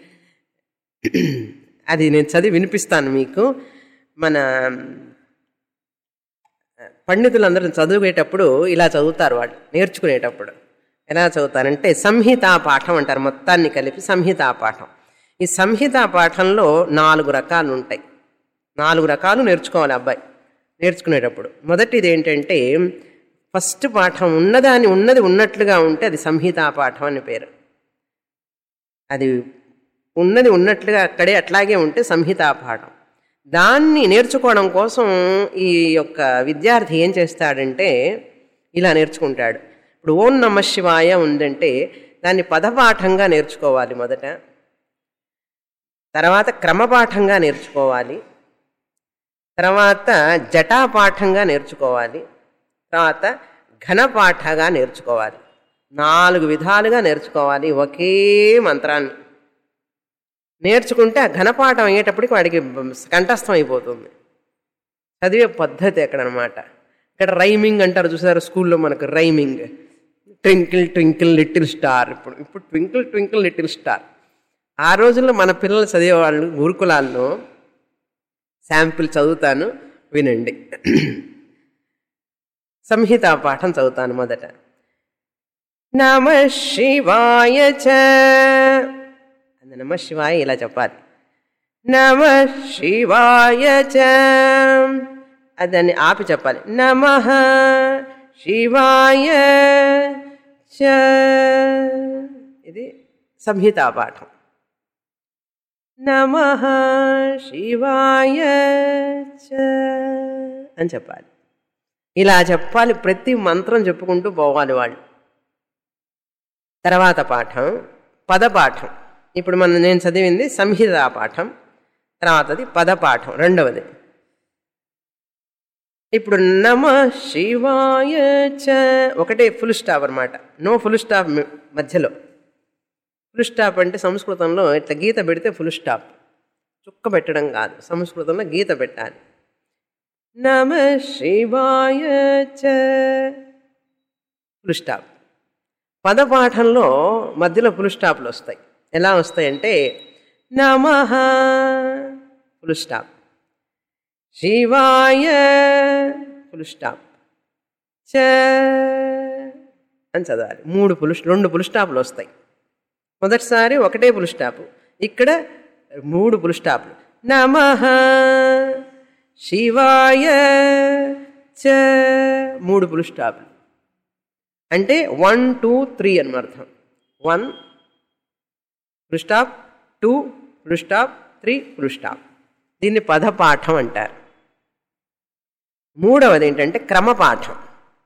అది నేను చదివి వినిపిస్తాను మీకు మన పండితులందరూ చదివేటప్పుడు ఇలా చదువుతారు వాళ్ళు నేర్చుకునేటప్పుడు ఎలా చదువుతారంటే సంహితా పాఠం అంటారు మొత్తాన్ని కలిపి సంహితా పాఠం ఈ సంహితా పాఠంలో నాలుగు రకాలు ఉంటాయి నాలుగు రకాలు నేర్చుకోవాలి అబ్బాయి నేర్చుకునేటప్పుడు మొదటిది ఏంటంటే ఫస్ట్ పాఠం ఉన్నదాని ఉన్నది ఉన్నట్లుగా ఉంటే అది సంహితా పాఠం అని పేరు అది ఉన్నది ఉన్నట్లుగా అక్కడే అట్లాగే ఉంటే సంహితా పాఠం దాన్ని నేర్చుకోవడం కోసం ఈ యొక్క విద్యార్థి ఏం చేస్తాడంటే ఇలా నేర్చుకుంటాడు ఇప్పుడు ఓం నమ శివాయ ఉందంటే దాన్ని పదపాఠంగా నేర్చుకోవాలి మొదట తర్వాత క్రమపాఠంగా నేర్చుకోవాలి తర్వాత జటాపాఠంగా నేర్చుకోవాలి తర్వాత ఘనపాఠగా నేర్చుకోవాలి నాలుగు విధాలుగా నేర్చుకోవాలి ఒకే మంత్రాన్ని నేర్చుకుంటే ఆ ఘనపాఠం అయ్యేటప్పటికి వాడికి కంఠస్థం అయిపోతుంది చదివే పద్ధతి ఎక్కడనమాట ఇక్కడ రైమింగ్ అంటారు చూసారు స్కూల్లో మనకు rhyming twinkle twinkle little star ఇప్పుడు ఇప్పుడు ట్వింకిల్ ట్వింకిల్ లిటిల్ స్టార్ ఆ రోజుల్లో మన పిల్లలు చదివేవాళ్ళు గురుకులాల్లో శాంపిల్ చదువుతాను వినండి సంహితా పాఠం చదువుతాను మొదట నమ శివాయ చ అది నమ శివాయ ఇలా చెప్పాలి నమ శివాయ చ అదని ఆపి చెప్పాలి నమ శివాయ చ ఇది సంహితా పాఠం నమ శివాయ చ అని చెప్పాలి ఇలా చెప్పాలి ప్రతి మంత్రం చెప్పుకుంటూ పోవాలి వాళ్ళు తర్వాత పాఠం పదపాఠం ఇప్పుడు మనం నేను చదివింది సంహిత పాఠం తర్వాతది పదపాఠం రెండవది ఇప్పుడు నమ శివాయ చ ఒకటే ఫుల్ స్టాప్ అనమాట నో ఫుల్ స్టాప్ మ- మధ్యలో ఫుల్ స్టాప్ అంటే సంస్కృతంలో ఇట్లా గీత పెడితే ఫుల్ స్టాప్ చుక్క పెట్టడం కాదు సంస్కృతంలో గీత పెట్టాలి నమ శివాయ చ ఫుల్ స్టాప్ పదపాఠంలో మధ్యలో ఫుల్ స్టాప్లు వస్తాయి ఎలా వస్తాయంటే నమ ఫుల్ స్టాప్ శివాయ ఫుల్ స్టాప్ చ అని చదవాలి మూడు పులు రెండు పులు స్టాప్లు వస్తాయి మొదటిసారి ఒకటే పుల్ స్టాప్ ఇక్కడ మూడు పుల్ స్టాప్లు నమ శివాయ చ మూడు పుల్ స్టాప్లు అంటే వన్ టూ త్రీ అని అర్థం one full stop two full stop three full stop దీన్ని పదపాఠం అంటారు మూడవది ఏంటంటే క్రమపాఠం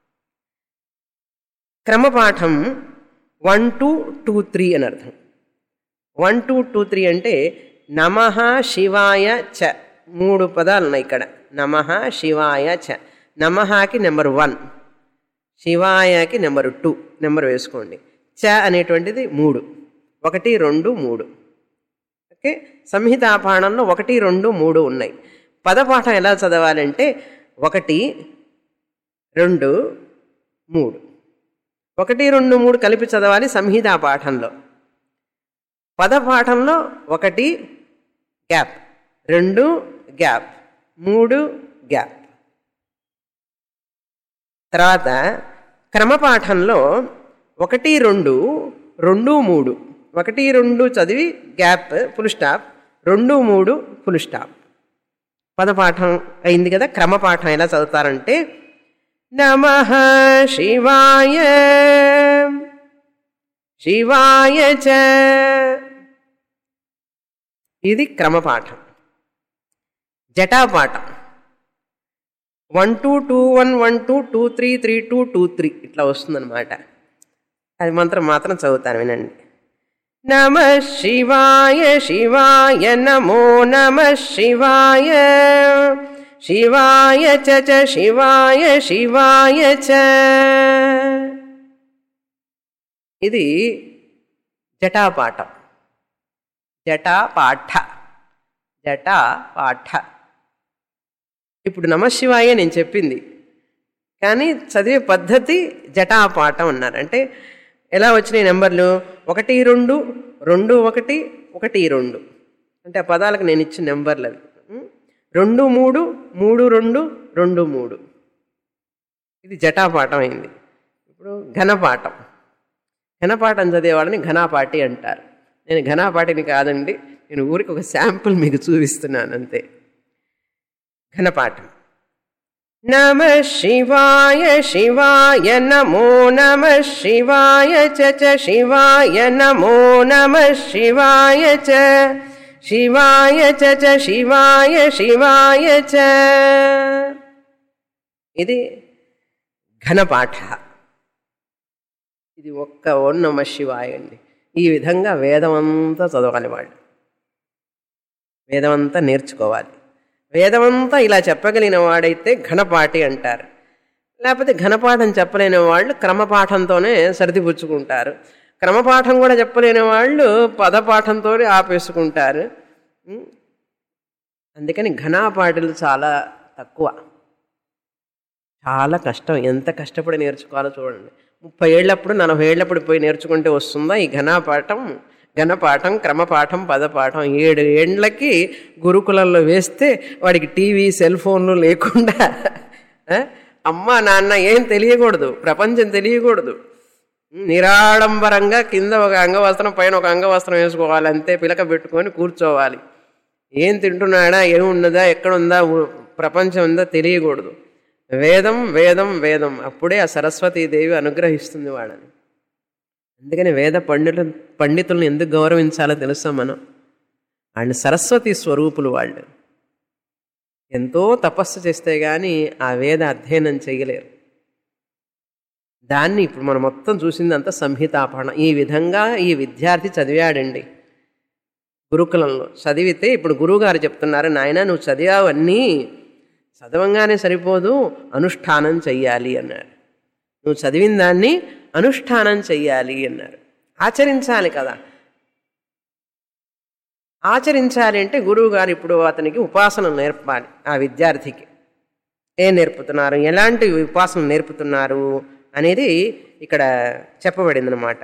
క్రమపాఠం వన్ టూ టూ త్రీ అని అర్థం వన్ టూ టూ త్రీ అంటే నమ శివాయ చ మూడు పదాలు ఉన్నాయి ఇక్కడ నమ శివాయ చ నమహాకి నెంబర్ వన్ శివాయకి నెంబర్ టూ నెంబర్ వేసుకోండి చ అనేటువంటిది మూడు ఒకటి రెండు మూడు ఓకే సంహితాపాఠంలో ఒకటి రెండు మూడు ఉన్నాయి పదపాఠం ఎలా చదవాలంటే ఒకటి రెండు మూడు ఒకటి రెండు మూడు కలిపి చదవాలి సంహితా పాఠంలో పదపాఠంలో ఒకటి గ్యాప్ రెండు గ్యాప్ మూడు గ్యాప్ తర్వాత క్రమపాఠంలో ఒకటి రెండు రెండు మూడు ఒకటి రెండు చదివి గ్యాప్ ఫుల్ స్టాప్ రెండు మూడు ఫుల్ స్టాప్ పదపాఠం అయింది కదా క్రమపాఠం ఎలా చదువుతారంటే నమ శివాయ శివాయ చ ఇది క్రమపాఠం జటాపాఠం one two two one one two two three three two two three ఇట్లా వస్తుందన్నమాట అది మంత్రం మాత్రం చదువుతాను వినండి నమ శివాయ శివాయ నమో నమ శివాయ శివాయ చ చ శివాయ శివాయ చ ఇది జటాపాఠం జటాపాఠ జటాపాఠ ఇప్పుడు నమశివాయ నేను చెప్పింది కానీ చదివే పద్ధతి జటాపాఠం అన్నారు అంటే ఎలా వచ్చినాయి నెంబర్లు ఒకటి రెండు రెండు ఒకటి ఒకటి రెండు అంటే ఆ పదాలకు నేను ఇచ్చిన నెంబర్లు అవి ఉం? రెండు మూడు మూడు రెండు రెండు మూడు ఇది జటాపాఠం అయింది ఇప్పుడు ఘనపాఠం ఘనపాఠం చదివేవాళ్ళని ఘనాపాటి అంటారు నేను ఘనాపాటిని కాదండి నేను ఊరికి ఒక శాంపుల్ మీకు చూపిస్తున్నాను అంతే ఘనపాఠం నమ శివాయ శివాయ నమో నమ శివాయ చ చ శివాయ నమో నమ శివాయ చ శివాయ చ చ శివాయ శివాయ చ ఇది ఘనపాఠ ఇది ఒక్క ఓం నమ శివాయ అండి ఈ విధంగా వేదమంతా చదవాలి వాళ్ళు వేదమంతా నేర్చుకోవాలి వేదమంతా ఇలా చెప్పగలిగిన వాడైతే ఘనపాఠి అంటారు లేకపోతే ఘనపాఠం చెప్పలేని వాళ్ళు క్రమపాఠంతోనే సర్దిపుచ్చుకుంటారు క్రమపాఠం కూడా చెప్పలేని వాళ్ళు పదపాఠంతో ఆపేసుకుంటారు ఉం? అందుకని ఘనాపాఠులు చాలా తక్కువ చాలా కష్టం ఎంత కష్టపడి నేర్చుకోవాలో చూడండి ముప్పై ఏళ్ళప్పుడు నలభై ఏళ్ళప్పుడు పోయి నేర్చుకుంటే వస్తుందా ఈ ఘనాపాఠం ఘనపాఠం క్రమపాఠం పదపాఠం ఏడు ఏండ్లకి గురుకులంలో వేస్తే వాడికి టీవీ సెల్ ఫోన్లు లేకుండా ఆ, అమ్మ నాన్న ఏం తెలియకూడదు ప్రపంచం తెలియకూడదు నిరాడంబరంగా కింద ఒక అంగవస్త్రం పైన ఒక అంగవస్త్రం వేసుకోవాలి అంతే పిలక పెట్టుకొని కూర్చోవాలి ఏం తింటున్నాడా ఏమున్నదా ఎక్కడుందా ఊ- ప్రపంచం ఉందా తెలియకూడదు వేదం వేదం వేదం అప్పుడే ఆ సరస్వతీదేవి అనుగ్రహిస్తుంది వాళ్ళని అందుకని వేద పండితులు పండితులను ఎందుకు గౌరవించాలో తెలుసా మనం వాళ్ళు సరస్వతి స్వరూపులు వాళ్ళు ఎంతో తపస్సు చేస్తే కానీ ఆ వేద అధ్యయనం చేయలేరు దాన్ని ఇప్పుడు మనం మొత్తం చూసిందంతా సంహితాపహరణ ఈ విధంగా ఈ విద్యార్థి చదివాడండి గురుకులంలో చదివితే ఇప్పుడు గురువుగారు చెప్తున్నారు నాయన నువ్వు చదివావు అన్నీ చదవంగానే సరిపోదు అనుష్ఠానం చెయ్యాలి అన్నారు నువ్వు చదివిన దాన్ని అనుష్ఠానం చెయ్యాలి అన్నారు ఆచరించాలి కదా ఆచరించాలి అంటే గురువు గారు ఇప్పుడు అతనికి ఉపాసన నేర్పాలి ఆ విద్యార్థికి ఏం నేర్పుతున్నారు ఎలాంటి ఉపాసన నేర్పుతున్నారు అనేది ఇక్కడ చెప్పబడింది అనమాట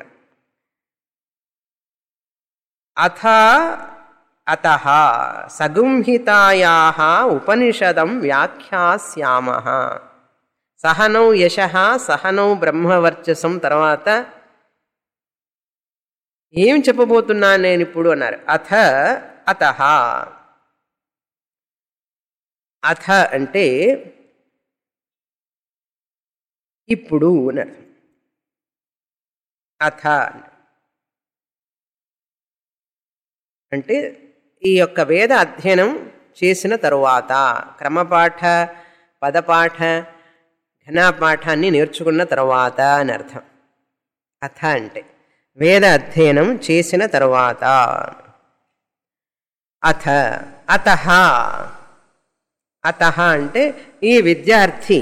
అథ అత సగుంహితాయా ఉపనిషదం వ్యాఖ్యాస్యామ సహనౌ యశ సహనౌ బ్రహ్మవర్చసం తర్వాత ఏం చెప్పబోతున్నాను నేను ఇప్పుడు అన్నారు అథ అత అథ అంటే ఇప్పుడు అన్నారు అథ అంటే ఈ యొక్క వేద అధ్యయనం చేసిన తరువాత క్రమపాఠ పదపాఠ ఘనాపాఠాన్ని నేర్చుకున్న తర్వాత అని అర్థం అథ అంటే వేద అధ్యయనం చేసిన తరువాత అథ అత అత అంటే ఈ విద్యార్థి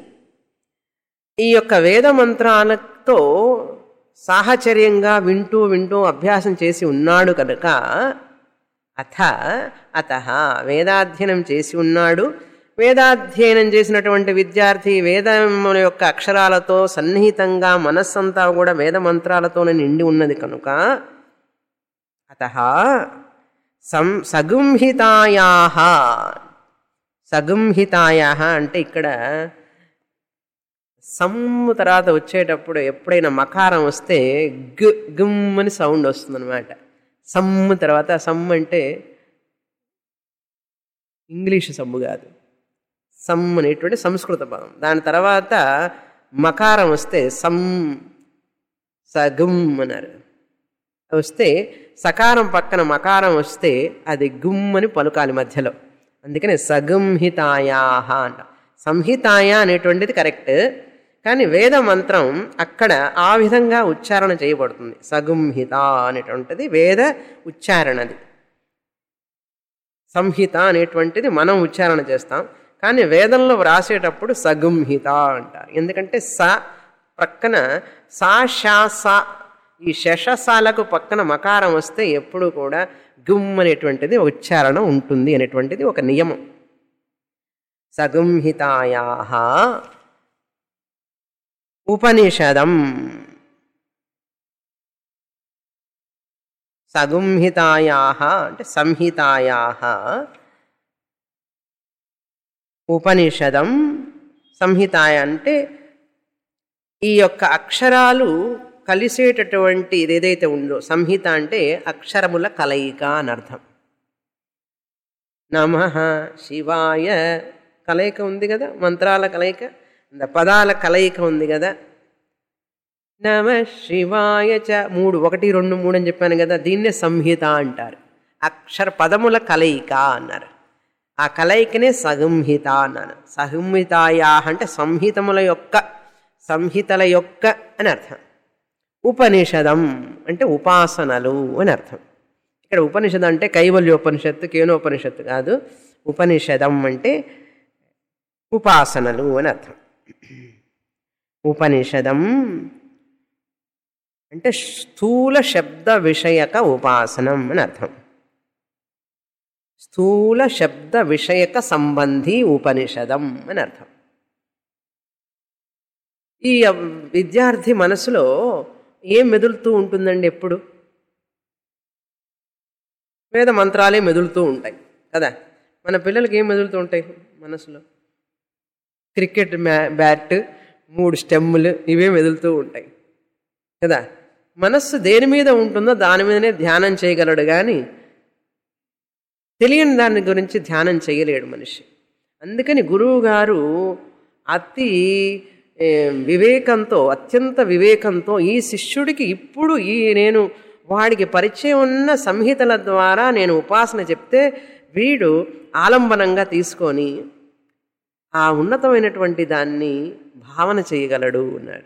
ఈ యొక్క వేద మంత్రాలతో సాహచర్యంగా వింటూ వింటూ అభ్యాసం చేసి ఉన్నాడు కనుక అథ అత వేదాధ్యయనం చేసి ఉన్నాడు వేదాధ్యయనం చేసినటువంటి విద్యార్థి వేదముల యొక్క అక్షరాలతో సన్నిహితంగా మనస్సంతా కూడా వేద మంత్రాలతోనే నిండి ఉన్నది కనుక అత సం సగుంహితాయా సగుంహితాయా అంటే ఇక్కడ సమ్ము తర్వాత వచ్చేటప్పుడు ఎప్పుడైనా మకారం వస్తే గ్ గుమ్ అని సౌండ్ వస్తుందన్నమాట సమ్ము తర్వాత సమ్ అంటే ఇంగ్లీష్ సమ్ము కాదు సమ్ అనేటువంటి సంస్కృత పదం దాని తర్వాత మకారం వస్తే సమ్ సగుమ్ అన్నారు వస్తే సకారం పక్కన మకారం వస్తే అది గుమ్ అని పలుకాలి మధ్యలో అందుకనే సగుంహితాయా అంట సంహితాయ అనేటువంటిది కరెక్ట్ కానీ వేద మంత్రం అక్కడ ఆ విధంగా ఉచ్చారణ చేయబడుతుంది సగుంహిత అనేటువంటిది వేద ఉచ్చారణది సంహిత అనేటువంటిది మనం ఉచ్చారణ చేస్తాం కానీ వేదంలో వ్రాసేటప్పుడు సగుంహిత అంటారు ఎందుకంటే స ప్రక్కన సా షా సా ఈ శషసాలకు పక్కన మకారం వస్తే ఎప్పుడు కూడా గుమ్ అనేటువంటిది ఉచ్చారణ ఉంటుంది అనేటువంటిది ఒక నియమం సగుంహితాయా ఉపనిషదం సగుంహితాయా అంటే సంహితాయా ఉపనిషదం సంహితాయ అంటే ఈ యొక్క అక్షరాలు కలిసేటటువంటి ఏదైతే ఉందో సంహిత అంటే అక్షరముల కలయిక అని అర్థం నమ శివాయ కలయిక ఉంది కదా మంత్రాల కలయిక పదాల కలయిక ఉంది కదా నమ శివాయ చ మూడు ఒకటి రెండు మూడు అని చెప్పాను కదా దీన్నే సంహిత అంటారు అక్షర పదముల కలయిక అన్నారు ఆ కలయికనే సగంహిత అన్నాను సహంహితాయా అంటే సంహితముల యొక్క సంహితల యొక్క అని అర్థం ఉపనిషదం అంటే ఉపాసనలు అని అర్థం ఇక్కడ ఉపనిషదం అంటే కైవల్యోపనిషత్తు కేనోపనిషత్తు కాదు ఉపనిషదం అంటే ఉపాసనలు అని అర్థం ఉపనిషదం అంటే స్థూల శబ్ద విషయక ఉపాసనం అని అర్థం స్థూల శబ్ద విషయక సంబంధి ఉపనిషదం అని అర్థం ఈ విద్యార్థి మనసులో ఏం మెదులుతూ ఉంటుందండి ఎప్పుడు వేద మంత్రాలే మెదులుతూ ఉంటాయి కదా మన పిల్లలకి ఏం మెదులుతూ ఉంటాయి మనసులో క్రికెట్ మ్యా బ్యాట్ మూడు స్టెమ్ములు ఇవే మెదులుతూ ఉంటాయి కదా మనస్సు దేని మీద ఉంటుందో దాని మీదనే ధ్యానం చేయగలడు కానీ తెలియని దాని గురించి ధ్యానం చేయలేడు మనిషి అందుకని గురువు గారు అతి వివేకంతో అత్యంత వివేకంతో ఈ శిష్యుడికి ఇప్పుడు ఈ నేను వాడికి పరిచయం ఉన్న సంహితల ద్వారా నేను ఉపాసన చెప్తే వీడు ఆలంబనంగా తీసుకొని ఆ ఉన్నతమైనటువంటి దాన్ని భావన చేయగలడు అన్నాడు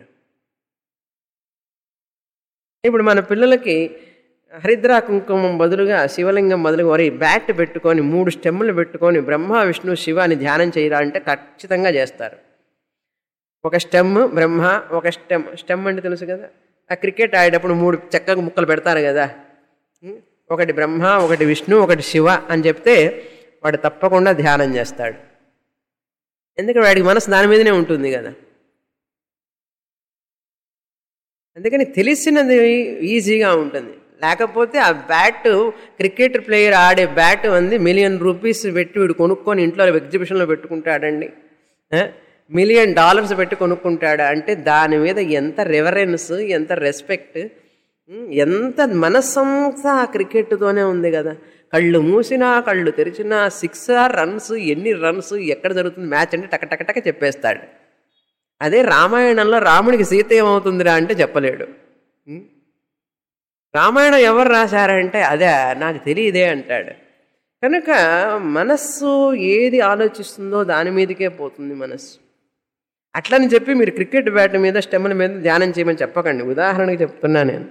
ఇప్పుడు మన పిల్లలకి హరిద్రా కుంకుమం బదులుగా శివలింగం బదులుగా వరి బ్యాట్ పెట్టుకొని మూడు స్టెమ్ములు పెట్టుకొని బ్రహ్మ విష్ణు శివాని ధ్యానం చేయరా అంటే ఖచ్చితంగా చేస్తారు ఒక స్టెమ్ బ్రహ్మ ఒక స్టెమ్ స్టెమ్ అంటే తెలుసు కదా ఆ క్రికెట్ ఆడేటప్పుడు మూడు చెక్క ముక్కలు పెడతారు కదా ఒకటి బ్రహ్మ ఒకటి విష్ణు ఒకటి శివ అని చెప్తే వాడు తప్పకుండా ధ్యానం చేస్తాడు ఎందుకంటే వాడికి మనసు దాని మీదనే ఉంటుంది కదా అందుకని తెలిసినది ఈజీగా ఉంటుంది లేకపోతే ఆ బ్యాట్ క్రికెట్ ప్లేయర్ ఆడే బ్యాట్ అంది మిలియన్ రూపీస్ పెట్టి వీడు కొనుక్కొని ఇంట్లో ఎగ్జిబిషన్లో పెట్టుకుంటాడండి మిలియన్ డాలర్స్ పెట్టి కొనుక్కుంటాడా అంటే దాని మీద ఎంత రెవరెన్స్ ఎంత రెస్పెక్ట్ ఉమ్, ఎంత మనస్సంతా ఆ క్రికెట్తోనే ఉంది కదా కళ్ళు మూసినా కళ్ళు తెరిచినా సిక్స్ ఆర్ రన్స్ ఎన్ని రన్స్ ఎక్కడ జరుగుతుంది మ్యాచ్ అంటే టక టక టక చెప్పేస్తాడు అదే రామాయణంలో రాముడికి సీత ఏమవుతుందిరా అంటే చెప్పలేడు ఉమ్. రామాయణం ఎవరు రాశారంటే అదే నాకు తెలియదే అంటాడు కనుక మనస్సు ఏది ఆలోచిస్తుందో దాని మీదకే పోతుంది మనస్సు అట్లని చెప్పి మీరు క్రికెట్ బ్యాట్ మీద స్టెమ్ల మీద ధ్యానం చేయమని చెప్పకండి ఉదాహరణకి చెప్తున్నా నేను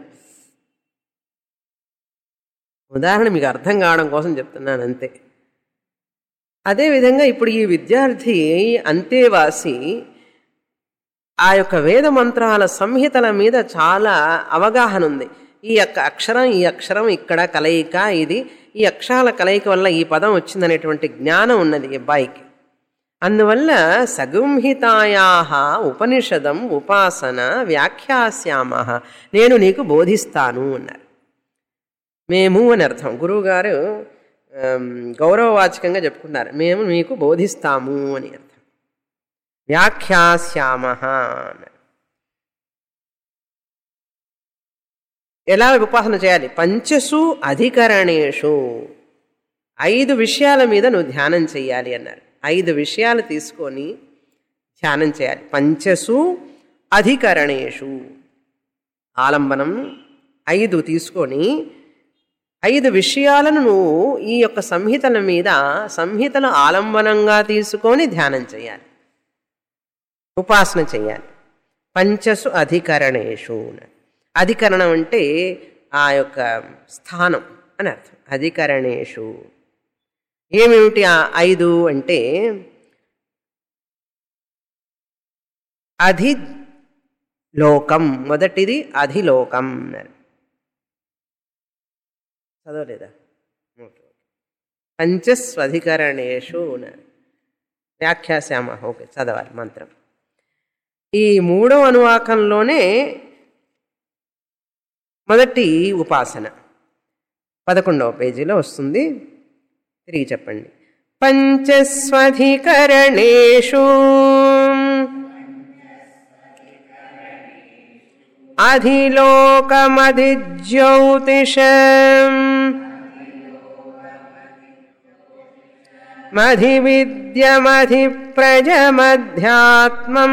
ఉదాహరణ మీకు అర్థం కావడం కోసం చెప్తున్నాను అంతే అదేవిధంగా ఇప్పుడు ఈ విద్యార్థి అంతేవాసి ఆ యొక్క వేద మంత్రాల సంహితల మీద చాలా అవగాహన ఉంది ఈ యొక్క అక్షరం ఈ అక్షరం ఇక్కడ కలయిక ఇది ఈ అక్షరాల కలయిక వల్ల ఈ పదం వచ్చిందనేటువంటి జ్ఞానం ఉన్నది ఈ అబ్బాయికి అందువల్ల సగుంహితాయా ఉపనిషదం ఉపాసన వ్యాఖ్యాస్యామ నేను నీకు బోధిస్తాను అన్నారు మేము అని అర్థం గురువుగారు ఆమ్, గౌరవవాచకంగా చెప్పుకున్నారు మేము మీకు బోధిస్తాము అని అర్థం వ్యాఖ్యాస్యామ అన్నారు ఎలా ఉపాసన చేయాలి పంచసు అధికరణేషు ఐదు విషయాల మీద నువ్వు ధ్యానం చేయాలి అన్నారు ఐదు విషయాలు తీసుకొని ధ్యానం చేయాలి పంచసు అధికరణేషు ఆలంబనం ఐదు తీసుకొని ఐదు విషయాలను నువ్వు ఈ యొక్క సంహితల మీద సంహితల ఆలంబనంగా తీసుకొని ధ్యానం చేయాలి ఉపాసన చేయాలి పంచసు అధికరణేషు అధికరణం అంటే ఆ యొక్క స్థానం అని అర్థం అధికరణేషు ఏమిటి ఆ ఐదు అంటే అధి లోకం మొదటిది అధిలోకం అన్నారు చదవలేదా ఓకే పంచస్వధికరణేషు అన్నారు వ్యాఖ్యాశ్యామ ఓకే చదవాలి మంత్రం ఈ మూడవ అనువాకంలోనే మొదటి ఉపాసన పదకొండవ పేజీలో వస్తుంది తిరిగి చెప్పండి పంచస్వధికరణేషు అధిలోకమధిజ్యోతిషం మధివిద్యమధిప్రజమధ్యాత్మం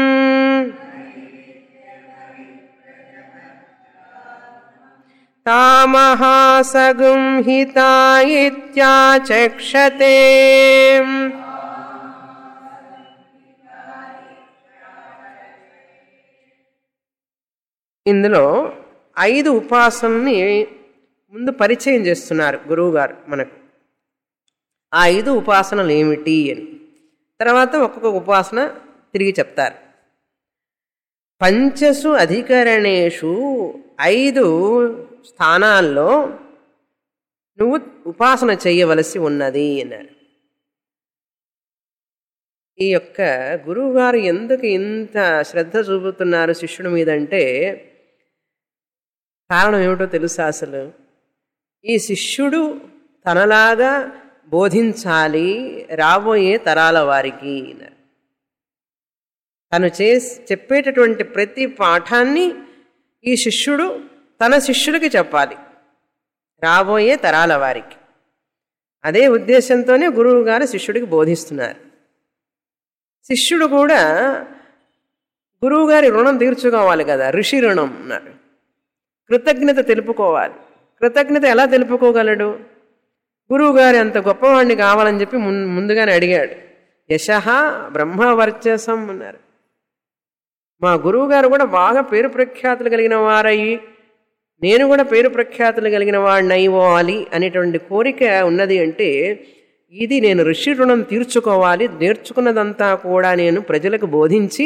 తామహాసగుంహితా ఇత్యాచక్షతే ఇందులో ఐదు ఉపాసనని ముందు పరిచయం చేస్తున్నారు గురువుగారు మనకు ఆ ఐదు ఉపాసనలు ఏమిటి అని తర్వాత ఒక్కొక్క ఉపాసన తిరిగి చెప్తారు పంచసు అధికరణేషు ఐదు స్థానాల్లో నువ్వు ఉపాసన చేయవలసి ఉన్నది అన్నారు ఈ యొక్క గురువుగారు ఎందుకు ఇంత శ్రద్ధ చూపుతున్నారు శిష్యుడి మీద అంటే కారణం ఏమిటో తెలుసా అసలు ఈ శిష్యుడు తనలాగా బోధించాలి రాబోయే తరాల వారికి అన్నారు తను చే చెప్పేటటువంటి ప్రతి పాఠాన్ని ఈ శిష్యుడు తన శిష్యుడికి చెప్పాలి రాబోయే తరాల వారికి అదే ఉద్దేశంతోనే గురువు గారు శిష్యుడికి బోధిస్తున్నారు శిష్యుడు కూడా గురువుగారి రుణం తీర్చుకోవాలి కదా ఋషి రుణం అన్నారు కృతజ్ఞత తెలుపుకోవాలి కృతజ్ఞత ఎలా తెలుపుకోగలడు గురువుగారి అంత గొప్పవాడిని కావాలని చెప్పి ముం ముందుగానే అడిగాడు యశ బ్రహ్మవర్చసం అన్నారు మా గురువుగారు కూడా బాగా పేరు ప్రఖ్యాతులు కలిగిన వారయ్యి నేను కూడా పేరు ప్రఖ్యాతులు కలిగిన వాడిని అయ్యాలి అనేటువంటి కోరిక ఉన్నది అంటే ఇది నేను ఋషి రుణం తీర్చుకోవాలి నేర్చుకున్నదంతా కూడా నేను ప్రజలకు బోధించి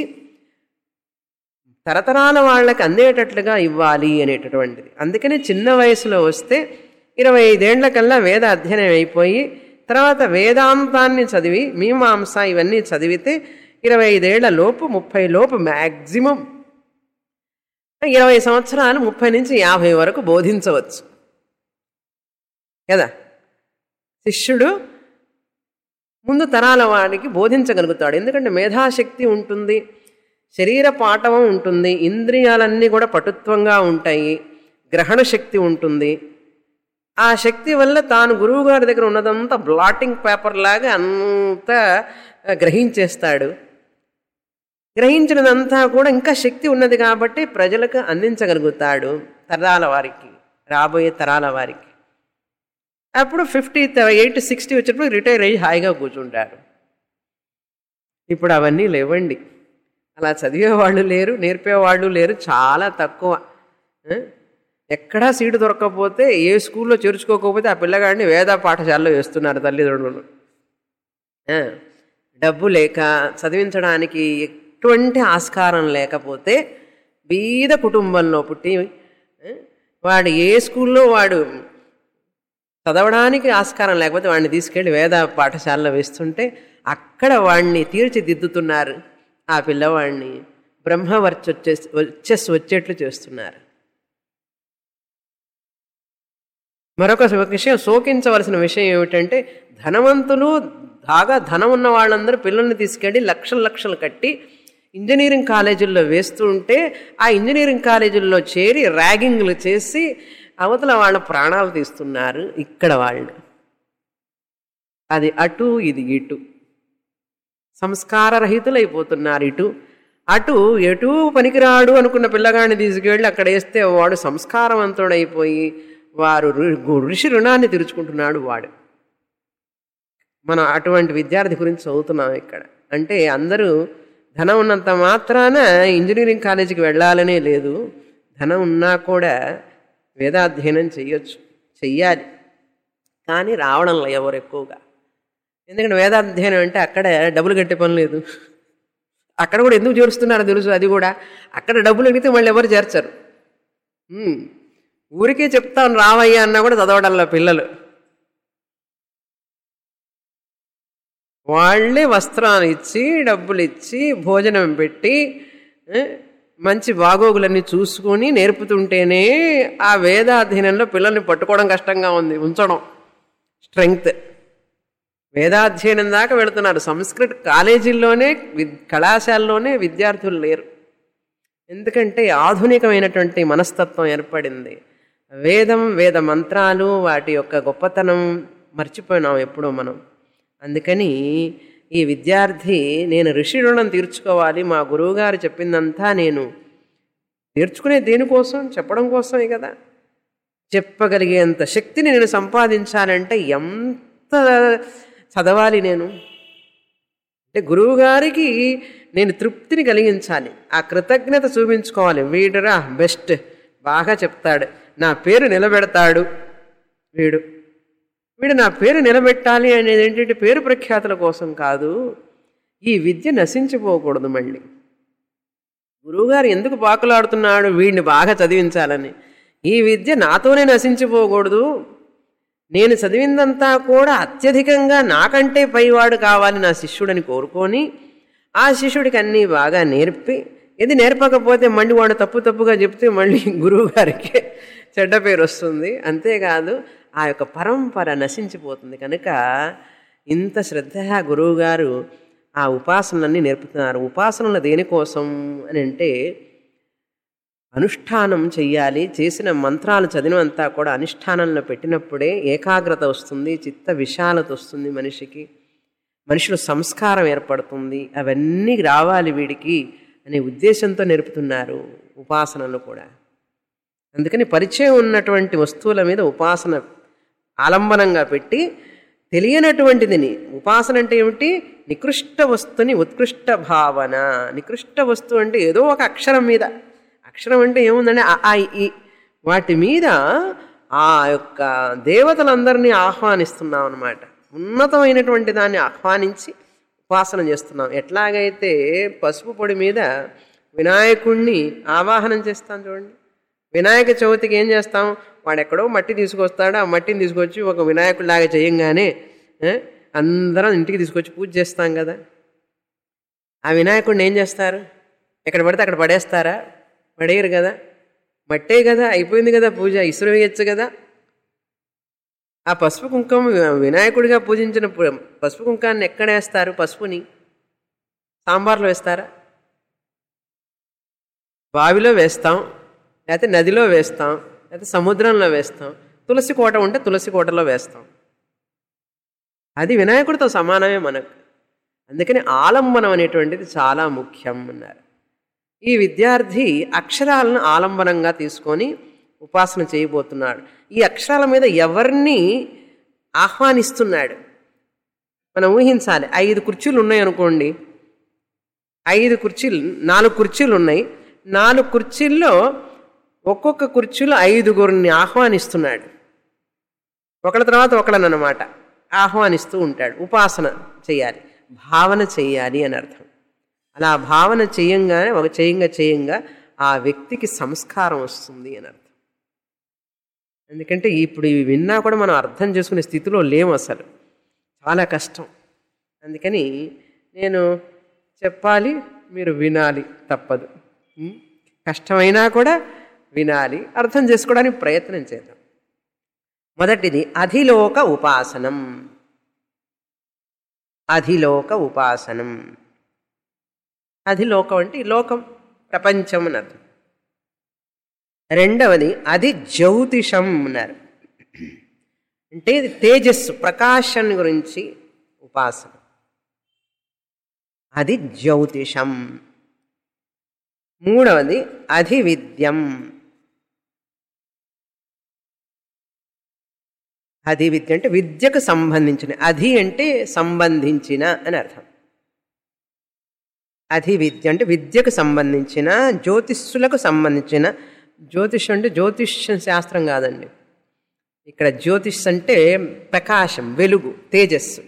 తరతరాల వాళ్ళకి అందేటట్లుగా ఇవ్వాలి అనేటటువంటిది అందుకని చిన్న వయసులో వస్తే ఇరవై ఐదేళ్ల కల్లా వేద అధ్యయనం అయిపోయి తర్వాత వేదాంతాన్ని చదివి మీమాంస ఇవన్నీ చదివితే ఇరవై ఐదేళ్ల లోపు ముప్పై లోపు మ్యాక్సిమం ఇరవై సంవత్సరాలు ముప్పై నుంచి యాభై వరకు బోధించవచ్చు కదా శిష్యుడు ముందు తరాల వాడికి బోధించగలుగుతాడు ఎందుకంటే మేధాశక్తి ఉంటుంది శరీర పాఠవం ఉంటుంది ఇంద్రియాలన్నీ కూడా పటుత్వంగా ఉంటాయి గ్రహణ శక్తి ఉంటుంది ఆ శక్తి వల్ల తాను గురువు గారి దగ్గర ఉన్నదంతా బ్లాటింగ్ పేపర్ లాగా అంతా గ్రహించేస్తాడు గ్రహించినదంతా కూడా ఇంకా శక్తి ఉన్నది కాబట్టి ప్రజలకు అందించగలుగుతాడు తరాల వారికి రాబోయే తరాల వారికి అప్పుడు ఫిఫ్టీ ఎయిట్ సిక్స్టీ వచ్చేటప్పుడు రిటైర్ అయ్యి హాయిగా కూర్చుంటారు ఇప్పుడు అవన్నీ లేవండి అలా చదివేవాళ్ళు లేరు నేర్పేవాళ్ళు లేరు చాలా తక్కువ ఆ? ఎక్కడా సీటు దొరకకపోతే ఏ స్కూల్లో చేర్చుకోకపోతే ఆ పిల్లగాడిని వేద పాఠశాలలో వేస్తున్నారు తల్లిదండ్రులు ఆ, డబ్బు లేక చదివించడానికి ఎటువంటి ఆస్కారం లేకపోతే బీద కుటుంబంలో పుట్టి ఆ, వాడు ఏ స్కూల్లో వాడు చదవడానికి ఆస్కారం లేకపోతే వాడిని తీసుకెళ్ళి వేద పాఠశాలలో వేస్తుంటే అక్కడ వాడిని తీర్చిదిద్దుతున్నారు ఆ పిల్లవాడిని బ్రహ్మవర్చ వచ్చే వచ్చేసి వచ్చేట్లు చేస్తున్నారు మరొక విషయం శోకించవలసిన విషయం ఏమిటంటే ధనవంతులు బాగా ధనం ఉన్న వాళ్ళందరూ పిల్లల్ని తీసుకెళ్ళి లక్షలు లక్షలు కట్టి ఇంజనీరింగ్ కాలేజీల్లో వేస్తూ ఉంటే ఆ ఇంజనీరింగ్ కాలేజీల్లో చేరి ర్యాగింగ్లు చేసి అవతల వాళ్ళ ప్రాణాలు తీస్తున్నారు ఇక్కడ వాళ్ళు అది అటు ఇది ఇటు సంస్కారరహితులైపోతున్నారు ఇటు అటు ఎటు పనికిరాడు అనుకున్న పిల్లగాడిని తీసుకెళ్ళి అక్కడ వేస్తే వాడు సంస్కారవంతుడైపోయి వారు ఋ- ఋషి రుణాన్ని తీర్చుకుంటున్నాడు వాడు మనం అటువంటి విద్యార్థి గురించి చదువుతున్నాం ఇక్కడ అంటే అందరూ ధనం ఉన్నంత మాత్రాన ఇంజనీరింగ్ కాలేజీకి వెళ్ళాలనే లేదు ధనం ఉన్నా కూడా వేదాధ్యయనం చెయ్యొచ్చు చెయ్యాలి కానీ రావడంలో ఎవరు ఎక్కువగా ఎందుకంటే వేదాధ్యయనం అంటే అక్కడ డబ్బులు కట్టే పని లేదు అక్కడ కూడా ఎందుకు చేరుస్తున్నారో తెలుసు అది కూడా అక్కడ డబ్బులు అడిగితే మళ్ళీ ఎవరు చేర్చరు ఉమ్. ఊరికే చెప్తాను రావయ్యా అన్నా కూడా చదవడంలో పిల్లలు వాళ్ళే వస్త్రాలు ఇచ్చి డబ్బులు ఇచ్చి భోజనం పెట్టి ఏ, మంచి బాగోగులన్నీ చూసుకొని నేర్పుతుంటేనే ఆ వేదాధ్యయనంలో పిల్లల్ని పట్టుకోవడం కష్టంగా ఉంది ఉంచడం స్ట్రెంగ్త్ వేదాధ్యయనం దాకా వెళుతున్నారు సంస్కృత కాలేజీల్లోనే విద్ కళాశాలలోనే విద్యార్థులు లేరు ఎందుకంటే ఆధునికమైనటువంటి మనస్తత్వం ఏర్పడింది వేదం వేద మంత్రాలు వాటి యొక్క గొప్పతనం మర్చిపోయినాం ఎప్పుడో మనం అందుకని ఈ విద్యార్థి నేను ఋషి రుణం తీర్చుకోవాలి మా గురువుగారు చెప్పిందంతా నేను నేర్చుకునే దేనికోసం చెప్పడం కోసమే కదా చెప్పగలిగేంత శక్తిని నేను సంపాదించాలంటే ఎంత చదవాలి నేను అంటే గురువుగారికి నేను తృప్తిని కలిగించాలి ఆ కృతజ్ఞత చూపించుకోవాలి వీడురా బెస్ట్ బాగా చెప్తాడు నా పేరు నిలబెడతాడు వీడు వీడు నా పేరు నిలబెట్టాలి అనేది ఏంటంటే పేరు ప్రఖ్యాతుల కోసం కాదు ఈ విద్య నశించిపోకూడదు మళ్ళీ గురువుగారు ఎందుకు పాకులాడుతున్నాడు వీడిని బాగా చదివించాలని ఈ విద్య నాతోనే నశించిపోకూడదు నేను చదివిందంతా కూడా అత్యధికంగా నాకంటే పైవాడు కావాలి నా శిష్యుడని కోరుకొని ఆ శిష్యుడికి అన్నీ బాగా నేర్పి ఇది నేర్పకపోతే మళ్ళీ వాడు తప్పు తప్పుగా చెప్తే మళ్ళీ గురువు గారికి చెడ్డ పేరు వస్తుంది అంతేకాదు ఆ యొక్క పరంపర నశించిపోతుంది కనుక ఇంత శ్రద్ధగా గురువుగారు ఆ ఉపాసనలన్నీ నేర్పుతున్నారు ఉపాసనలు దేనికోసం అని అంటే అనుష్ఠానం చెయ్యాలి చేసిన మంత్రాలు చదివినంతా కూడా అనుష్ఠానంలో పెట్టినప్పుడే ఏకాగ్రత వస్తుంది చిత్త విశాలత వస్తుంది మనిషికి మనిషిలో సంస్కారం ఏర్పడుతుంది అవన్నీ రావాలి వీడికి అనే ఉద్దేశంతో నేర్పుతున్నారు ఉపాసనలు కూడా అందుకని పరిచయం ఉన్నటువంటి వస్తువుల మీద ఉపాసన ఆలంబనంగా పెట్టి తెలియనటువంటిదిని ఉపాసన అంటే ఏమిటి నికృష్ట వస్తుని ఉత్కృష్ట భావన నికృష్ట వస్తువు అంటే ఏదో ఒక అక్షరం మీద అక్షరం అంటే ఏముందంటే ఆ, ఆ, ఈ వాటి మీద ఆ యొక్క దేవతలందరినీ ఆహ్వానిస్తున్నాం అన్నమాట ఉన్నతమైనటువంటి దాన్ని ఆహ్వానించి ఉపాసన చేస్తున్నాం ఎట్లాగైతే పసుపు పొడి మీద వినాయకుణ్ణి ఆవాహనం చేస్తాం చూడండి వినాయక చవితికి ఏం చేస్తాం వాడు ఎక్కడో మట్టి తీసుకొస్తాడు ఆ మట్టిని తీసుకొచ్చి ఒక వినాయకుడిలాగా చేయంగానే ఏ, అందరం ఇంటికి తీసుకొచ్చి పూజ చేస్తాం కదా ఆ వినాయకుడిని ఏం చేస్తారు ఎక్కడ పడితే అక్కడ పడేస్తారా పడేయరు కదా మట్టే కదా అయిపోయింది కదా పూజ ఇసురు వేయచ్చు కదా ఆ పసుపు కుంకుమ వినాయకుడిగా పూజించిన పు- పసుపు కుంకాన్ని ఎక్కడ వేస్తారు పసుపుని సాంబార్లో వేస్తారా బావిలో వేస్తాం లేకపోతే నదిలో వేస్తాం అయితే సముద్రంలో వేస్తాం తులసి కోట ఉంటే తులసి కోటలో వేస్తాం అది వినాయకుడితో సమానమే మనకు అందుకని ఆలంబనం అనేటువంటిది చాలా ముఖ్యం అన్నారు ఈ విద్యార్థి అక్షరాలను ఆలంబనంగా తీసుకొని ఉపాసన చేయబోతున్నాడు ఈ అక్షరాల మీద ఎవరిని ఆహ్వానిస్తున్నాడు మనం ఊహించాలి ఐదు కుర్చీలు ఉన్నాయి అనుకోండి ఐదు కుర్చీలు నాలుగు కుర్చీలు ఉన్నాయి నాలుగు కుర్చీల్లో ఒక్కొక్క కుర్చీలో ఐదుగురిని ఆహ్వానిస్తున్నాడు ఒకళ్ళ తర్వాత ఒకళ్ళనమాట ఆహ్వానిస్తూ ఉంటాడు ఉపాసన చేయాలి భావన చేయాలి అని అర్థం అలా భావన చేయంగానే ఒక చేయంగా చేయంగా ఆ వ్యక్తికి సంస్కారం వస్తుంది అని అర్థం ఎందుకంటే ఇప్పుడు ఇవి విన్నా కూడా మనం అర్థం చేసుకునే స్థితిలో లేము అసలు చాలా కష్టం అందుకని నేను చెప్పాలి మీరు వినాలి తప్పదు ఉం? కష్టమైనా కూడా వినాలి అర్థం చేసుకోవడానికి ప్రయత్నం చేద్దాం మొదటిది అధిలోక ఉపాసనం అధిలోక ఉపాసనం అధిలోకం అంటే ఈ లోకం ప్రపంచం అని అర్థం రెండవది అది జ్యోతిషం అన్నారు అంటే ఇది తేజస్సు ప్రకాశం గురించి ఉపాసన అది జ్యోతిషం మూడవది అధివిద్యం అధి విద్య అంటే విద్యకు సంబంధించిన అధి అంటే సంబంధించిన అని అర్థం అధి విద్య అంటే విద్యకు సంబంధించిన జ్యోతిష్యులకు సంబంధించిన జ్యోతిష్ అంటే జ్యోతిష్య శాస్త్రం కాదండి ఇక్కడ జ్యోతిష్ అంటే ప్రకాశం వెలుగు తేజస్సు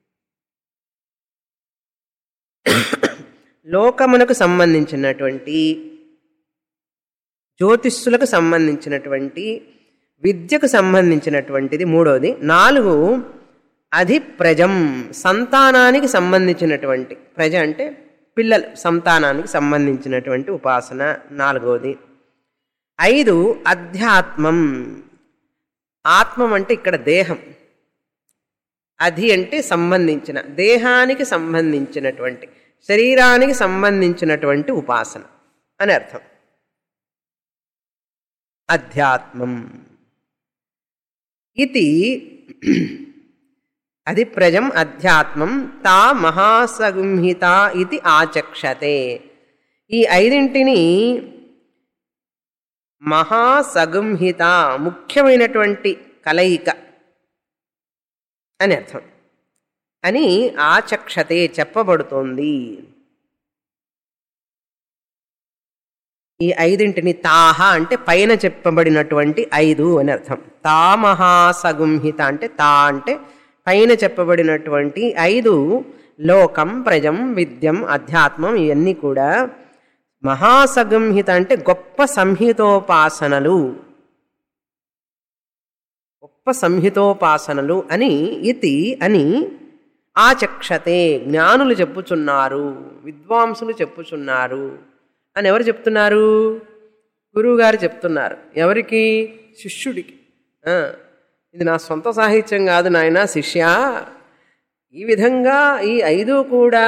లోకమునకు సంబంధించినటువంటి జ్యోతిష్యులకు సంబంధించినటువంటి విద్యకు సంబంధించినటువంటిది మూడవది నాలుగు అది ప్రజం సంతానానికి సంబంధించినటువంటి ప్రజ అంటే పిల్లలు సంతానానికి సంబంధించినటువంటి ఉపాసన నాలుగవది ఐదు అధ్యాత్మం ఆత్మం అంటే ఇక్కడ దేహం అధి అంటే సంబంధించిన దేహానికి సంబంధించినటువంటి శరీరానికి సంబంధించినటువంటి ఉపాసన అని అర్థం అధ్యాత్మం ఇది అది ప్రజం అధ్యాత్మం తా మహాసంహిత ఇది ఆచక్షతే ఈ ఐదింటిని మహాసగుంహిత ముఖ్యమైనటువంటి కలయిక అని అర్థం అని ఆచక్షతే చెప్పబడుతోంది ఈ ఐదింటిని తాహ అంటే పైన చెప్పబడినటువంటి ఐదు అని అర్థం తా మహాసగుంహిత అంటే తా అంటే పైన చెప్పబడినటువంటి ఐదు లోకం ప్రజం విద్యం అధ్యాత్మం ఇవన్నీ కూడా మహాసంహిత అంటే గొప్ప సంహితోపాసనలు గొప్ప సంహితోపాసనలు అని ఇతి అని ఆచక్షతే జ్ఞానులు చెప్పుచున్నారు విద్వాంసులు చెప్పుచున్నారు అని ఎవరు చెప్తున్నారు గురువుగారు చెప్తున్నారు ఎవరికి శిష్యుడికి ఆ, ఇది నా సొంత సాహిత్యం కాదు నాయన శిష్య ఈ విధంగా ఈ ఐదు కూడా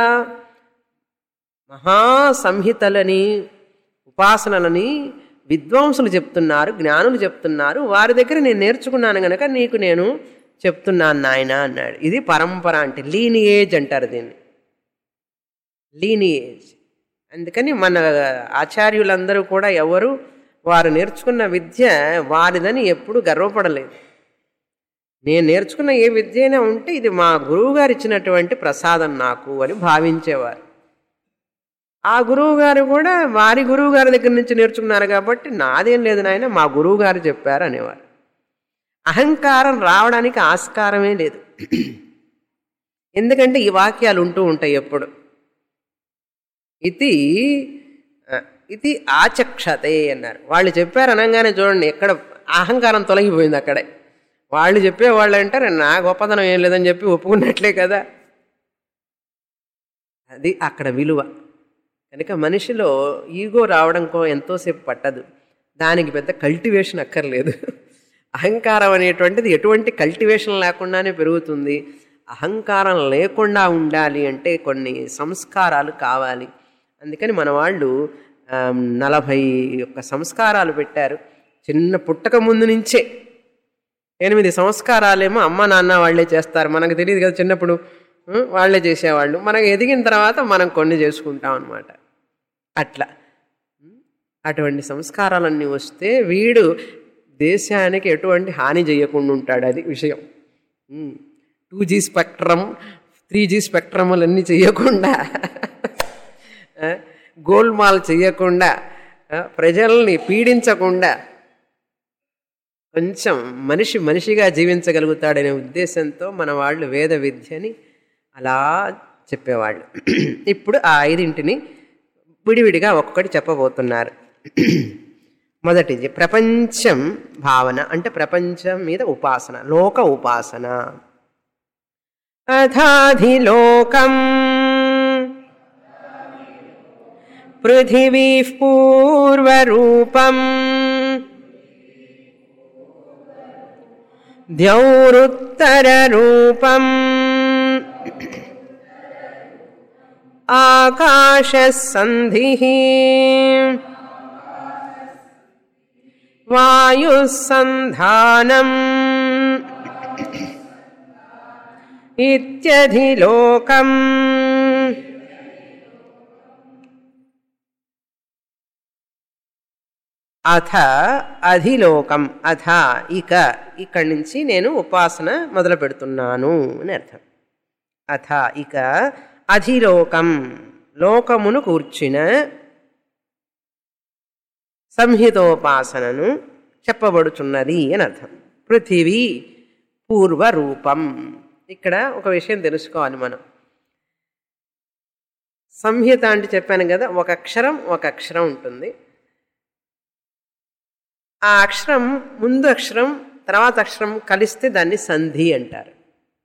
మహాసంహితలని ఉపాసనలని విద్వాంసులు చెప్తున్నారు జ్ఞానులు చెప్తున్నారు వారి దగ్గర నేను నేర్చుకున్నాను గనక నీకు నేను చెప్తున్నాను నాయన అన్నాడు ఇది పరంపర అంటే లీనియేజ్ అంటారు దీన్ని లీనియేజ్ అందుకని మన ఆచార్యులందరూ కూడా ఎవరు వారు నేర్చుకున్న విద్య వారిదని ఎప్పుడు గర్వపడలేదు నేను నేర్చుకున్న ఏ విద్య అయినా ఉంటే ఇది మా గురువుగారు ఇచ్చినటువంటి ప్రసాదం నాకు అని భావించేవారు ఆ గురువు గారు కూడా వారి గురువు గారి దగ్గర నుంచి నేర్చుకున్నారు కాబట్టి నాదేం లేదు నాయన మా గురువు గారు చెప్పారు అనేవారు అహంకారం రావడానికి ఆస్కారమే లేదు ఎందుకంటే ఈ వాక్యాలు ఉంటూ ఉంటాయి ఎప్పుడు ఇది ఆ, ఇది ఆచక్షతే అన్నారు వాళ్ళు చెప్పారు అనగానే చూడండి ఎక్కడ అహంకారం తొలగిపోయింది అక్కడే వాళ్ళు చెప్పేవాళ్ళు అంటారు నా గొప్పతనం ఏం లేదని చెప్పి ఒప్పుకున్నట్లే కదా అది అక్కడ విలువ కనుక మనిషిలో ఈగో రావడం కో ఎంతోసేపు పట్టదు దానికి పెద్ద కల్టివేషన్ అక్కర్లేదు అహంకారం అనేటువంటిది ఎటువంటి కల్టివేషన్ లేకుండానే పెరుగుతుంది అహంకారం లేకుండా ఉండాలి అంటే కొన్ని సంస్కారాలు కావాలి అందుకని మన వాళ్ళు ఆ, నలభై ఒక్క సంస్కారాలు పెట్టారు చిన్న పుట్టక ముందు నుంచే ఎనిమిది సంస్కారాలేమో అమ్మ నాన్న వాళ్ళే చేస్తారు మనకు తెలియదు కదా చిన్నప్పుడు ఉం, వాళ్ళే చేసేవాళ్ళు మనకు ఎదిగిన తర్వాత మనం కొన్ని చేసుకుంటాం అనమాట అట్లా ఉం, అటువంటి సంస్కారాలన్నీ వస్తే వీడు దేశానికి ఎటువంటి హాని చేయకుండా ఉంటాడు అది విషయం two G spectrum three G స్పెక్ట్రములన్నీ చేయకుండా ఆ, గోల్మాల్ చేయకుండా ఆ, ప్రజల్ని పీడించకుండా కొంచెం మనిషి మనిషిగా జీవించగలుగుతాడనే ఉద్దేశంతో మన వాళ్ళు వేద విద్యని అలా చెప్పేవాళ్ళు ఇప్పుడు ఆ ఐదింటిని విడివిడిగా ఒక్కొక్కటి చెప్పబోతున్నారు మొదటిది ప్రపంచం భావన అంటే ప్రపంచం మీద ఉపాసన లోక ఉపాసన అథాధిలోకం పృథివీ పూర్వరూపం ద్యౌరుత్తరరూపం ఆకాశసంధి వాయుసంధానం ఇత్యధిలోకం అథ అధిలోకం అథ ఇక ఇక్కడి నుంచి నేను ఉపాసన మొదలు పెడుతున్నాను అని అర్థం అథ ఇక అధిలోకం లోకమును కూర్చిన సంహితోపాసనను చెప్పబడుచున్నది అని అర్థం పృథివీ పూర్వరూపం ఇక్కడ ఒక విషయం తెలుసుకోవాలి మనం సంహిత అంటే చెప్పాను కదా ఒక అక్షరం ఒక అక్షరం ఉంటుంది ఆ అక్షరం ముందు అక్షరం తర్వాత అక్షరం కలిస్తే దాన్ని సంధి అంటారు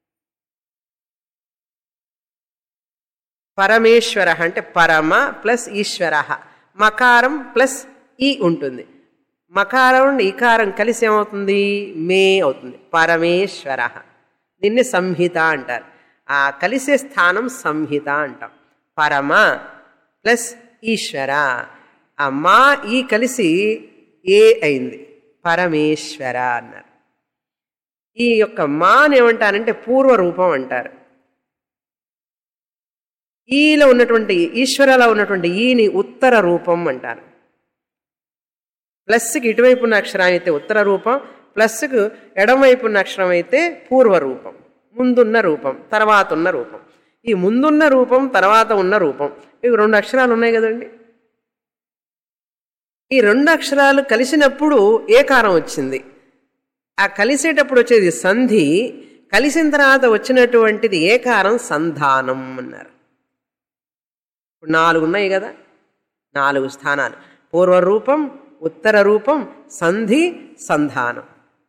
పరమేశ్వర అంటే పరమ ప్లస్ ఈశ్వర మకారం ప్లస్ ఈ ఉంటుంది మకారం నుండి ఈకారం కలిసి ఏమవుతుంది మే అవుతుంది పరమేశ్వర దీన్ని సంహిత అంటారు ఆ కలిసే స్థానం సంహిత అంటాం పరమ ప్లస్ ఈశ్వర ఆ మా ఈ కలిసి ఏ అయింది పరమేశ్వర అన్నారు ఈ యొక్క మాని ఏమంటారంటే పూర్వరూపం అంటారు ఈలో ఉన్నటువంటి ఈశ్వరలో ఉన్నటువంటి ఈని ఉత్తర రూపం అంటారు ప్లస్కి ఇటువైపు ఉన్న అక్షరం అయితే ఉత్తర రూపం ప్లస్కు ఎడమవైపు ఉన్న అక్షరం అయితే పూర్వ రూపం ముందున్న రూపం తర్వాత ఉన్న రూపం ఈ ముందున్న రూపం తర్వాత ఉన్న రూపం ఇవి రెండు అక్షరాలు ఉన్నాయి కదండి ఈ రెండు అక్షరాలు కలిసినప్పుడు ఏకారం వచ్చింది ఆ కలిసేటప్పుడు వచ్చేది సంధి కలిసిన తర్వాత వచ్చినటువంటిది ఏకారం సంధానం అన్నారు ఇప్పుడు నాలుగు ఉన్నాయి కదా నాలుగు స్థానాలు పూర్వ రూపం ఉత్తర రూపం సంధి సంధానం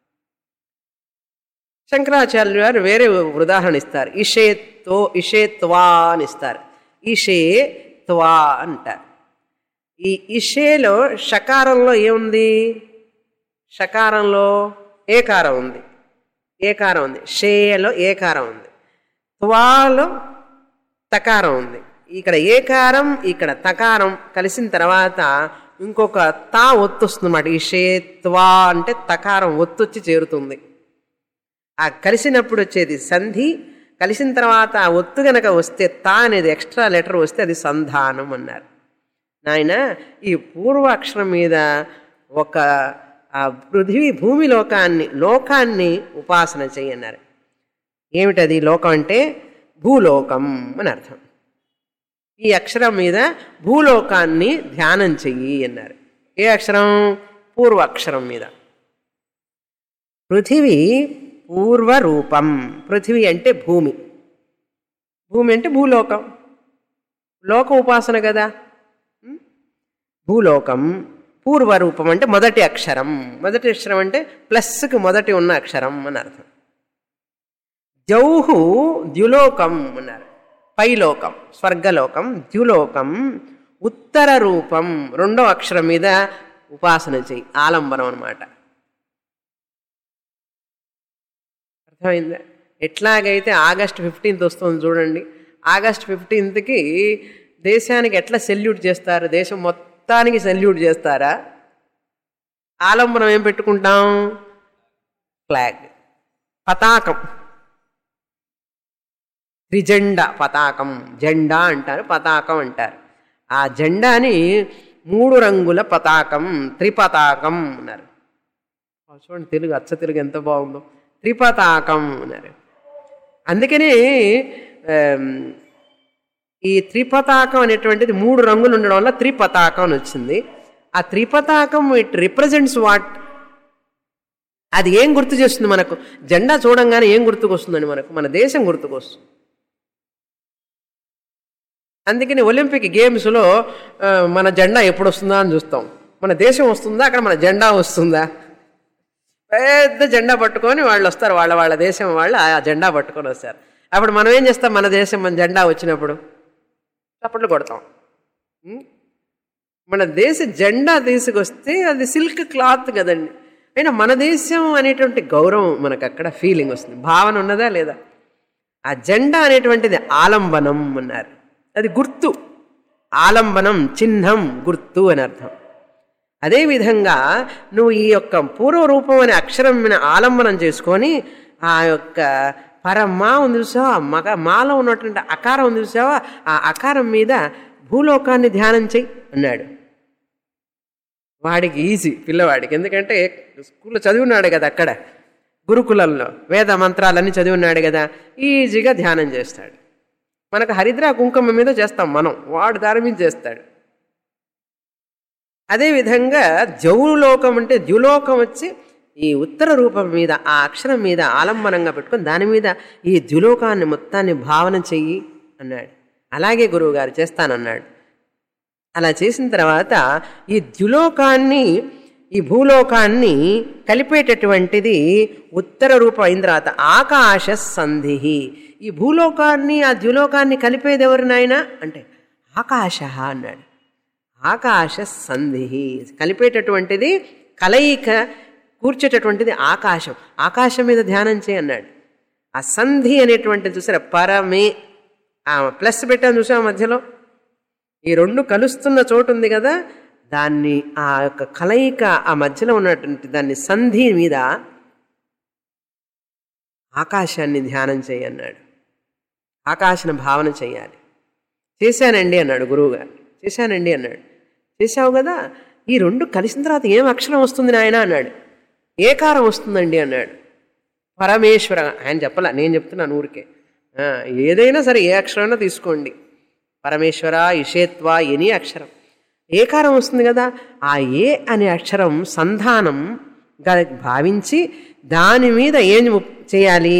శంకరాచార్యులు గారు వేరే ఉదాహరణ ఇస్తారు ఇషేత్తో ఇషేత్వా అని ఇస్తారు ఇషే త్వా అంటారు ఈ ఇషేలో షకారంలో ఏముంది షకారంలో ఏకారం ఉంది ఏకారం ఉంది షేలో ఏకారం ఉంది త్వాలో తకారం ఉంది ఇక్కడ ఏకారం ఇక్కడ తకారం కలిసిన తర్వాత ఇంకొక తా ఒత్తు వస్తుందన్నమాట ఈ షేత్వా అంటే తకారం ఒత్తొచ్చి చేరుతుంది ఆ కలిసినప్పుడు వచ్చేది సంధి కలిసిన తర్వాత ఆ ఒత్తు గనక వస్తే తా అనేది ఎక్స్ట్రా లెటర్ వస్తే అది సంధానం అన్నారు నాయన ఈ పూర్వ అక్షరం మీద ఒక ఆ పృథివీ భూమి లోకాన్ని లోకాన్ని ఉపాసన చెయ్యన్నారు ఏమిటది లోకం అంటే భూలోకం అని అర్థం ఈ అక్షరం మీద భూలోకాన్ని ధ్యానం చెయ్యి అన్నారు ఏ అక్షరం పూర్వ అక్షరం మీద పృథివీ పూర్వరూపం పృథివీ అంటే భూమి భూమి అంటే భూలోకం లోక ఉపాసన కదా ఉం? భూలోకం పూర్వరూపం అంటే మొదటి అక్షరం మొదటి అక్షరం అంటే ప్లస్కి మొదటి ఉన్న అక్షరం అని అర్థం జౌహు ద్యులోకం అన్నారు పైలోకం స్వర్గలోకం ద్యులోకం ఉత్తర రూపం రెండో అక్షరం మీద ఉపాసన చెయ్యి ఆలంబనం అనమాట అర్థమైందా ఎట్లాగైతే ఆగస్ట్ ఫిఫ్టీన్త్ వస్తుంది చూడండి ఆగస్ట్ ఫిఫ్టీన్త్కి దేశానికి ఎట్లా సెల్యూట్ చేస్తారు దేశం మొత్తానికి సెల్యూట్ చేస్తారా ఆలంబనం ఏం పెట్టుకుంటాం ఫ్లాగ్ పతాకం త్రిజెండా పతాకం జెండా అంటారు పతాకం అంటారు ఆ జెండాని మూడు రంగుల పతాకం త్రిపతాకం అన్నారు ఆ చూడండి తెలుగు అచ్చ తెలుగు ఎంత బాగుందో త్రిపతాకం అన్నారు అందుకని ఆమ్, ఈ త్రిపతాకం అనేటువంటిది మూడు రంగులు ఉండడం వల్ల త్రిపతాకం అని వచ్చింది ఆ త్రిపతాకం ఇట్ రిప్రజెంట్స్ వాట్ అది ఏం గుర్తు చేస్తుంది మనకు జెండా చూడంగానే ఏం గుర్తుకొస్తుందండి మనకు మన దేశం గుర్తుకొస్తుంది అందుకని ఒలింపిక్ గేమ్స్లో ఆ, మన జెండా ఎప్పుడు వస్తుందా అని చూస్తాం మన దేశం వస్తుందా అక్కడ మన జెండా వస్తుందా పెద్ద జెండా పట్టుకొని వాళ్ళు వస్తారు వాళ్ళ వాళ్ళ దేశం వాళ్ళు ఆ జెండా పట్టుకొని వస్తారు అప్పుడు మనం ఏం చేస్తాం మన దేశం మన జెండా వచ్చినప్పుడు చప్పట్లు కొడతాం ఉం? మన దేశ జెండా తీసుకొస్తే అది సిల్క్ క్లాత్ కదండి అయినా మన దేశం అనేటువంటి గౌరవం మనకు అక్కడ ఫీలింగ్ వస్తుంది భావన ఉన్నదా లేదా ఆ జెండా అనేటువంటిది ఆలంబనం అన్నారు అది గుర్తు ఆలంబనం చిహ్నం గుర్తు అని అర్థం అదేవిధంగా నువ్వు ఈ యొక్క పూర్వరూపం అనే అక్షరం మీద ఆలంబనం చేసుకొని ఆ యొక్క పరమా ఉంది చూసావా మగ మాలో ఉన్నటువంటి అకారం ఉంది చూసావా ఆ అకారం మీద భూలోకాన్ని ధ్యానం చెయ్యి అన్నాడు వాడికి ఈజీ పిల్లవాడికి ఎందుకంటే స్కూల్లో చదివినాడు కదా అక్కడ గురుకులంలో వేద మంత్రాలన్నీ చదివి ఉన్నాడు కదా ఈజీగా ధ్యానం చేస్తాడు మనకు హరిద్ర కుంకుమ మీద చేస్తాం మనం వాడు దాని మీద చేస్తాడు అదేవిధంగా జౌలోకం అంటే ద్యులోకం వచ్చి ఈ ఉత్తర రూపం మీద ఆ అక్షరం మీద ఆలంబనంగా పెట్టుకొని దాని మీద ఈ ద్యులోకాన్ని మొత్తాన్ని భావన చెయ్యి అన్నాడు అలాగే గురువుగారు చేస్తానన్నాడు అలా చేసిన తర్వాత ఈ ద్యులోకాన్ని ఈ భూలోకాన్ని కలిపేటటువంటిది ఉత్తర రూపం అయిన తర్వాత ఆకాశ సంధి ఈ భూలోకాన్ని ఆ ద్యులోకాన్ని కలిపేది ఎవరు నాయన అంటే ఆకాశ అన్నాడు ఆకాశ సంధి కలిపేటటువంటిది కలయిక కూర్చేటటువంటిది ఆకాశం ఆకాశం మీద ధ్యానం చేయి అన్నాడు ఆ సంధి అనేటువంటిది చూసారా పరమే ఆ ప్లస్ పెట్టాను చూసా మధ్యలో ఈ రెండు కలుస్తున్న చోటు ఉంది కదా దాన్ని ఆ యొక్క కలయిక ఆ మధ్యలో ఉన్నటువంటి దాన్ని సంధి మీద ఆకాశాన్ని ధ్యానం చేయి అన్నాడు ఆకాశన భావన చేయాలి చేశానండి అన్నాడు గురువుగారు చేశానండి అన్నాడు చేశావు కదా ఈ రెండు కలిసిన తర్వాత ఏం అక్షరం వస్తుంది నాయన అన్నాడు ఏకారం వస్తుందండి అన్నాడు పరమేశ్వర ఆయన చెప్పలా నేను చెప్తున్నాను ఊరికే ఆ, ఏదైనా సరే ఏ అక్షరమైనా తీసుకోండి పరమేశ్వర ఇషేత్వ ఎనీ అక్షరం ఏకారం వస్తుంది కదా ఆ ఏ అనే అక్షరం సంధానంగా భావించి దాని మీద ఏం చేయాలి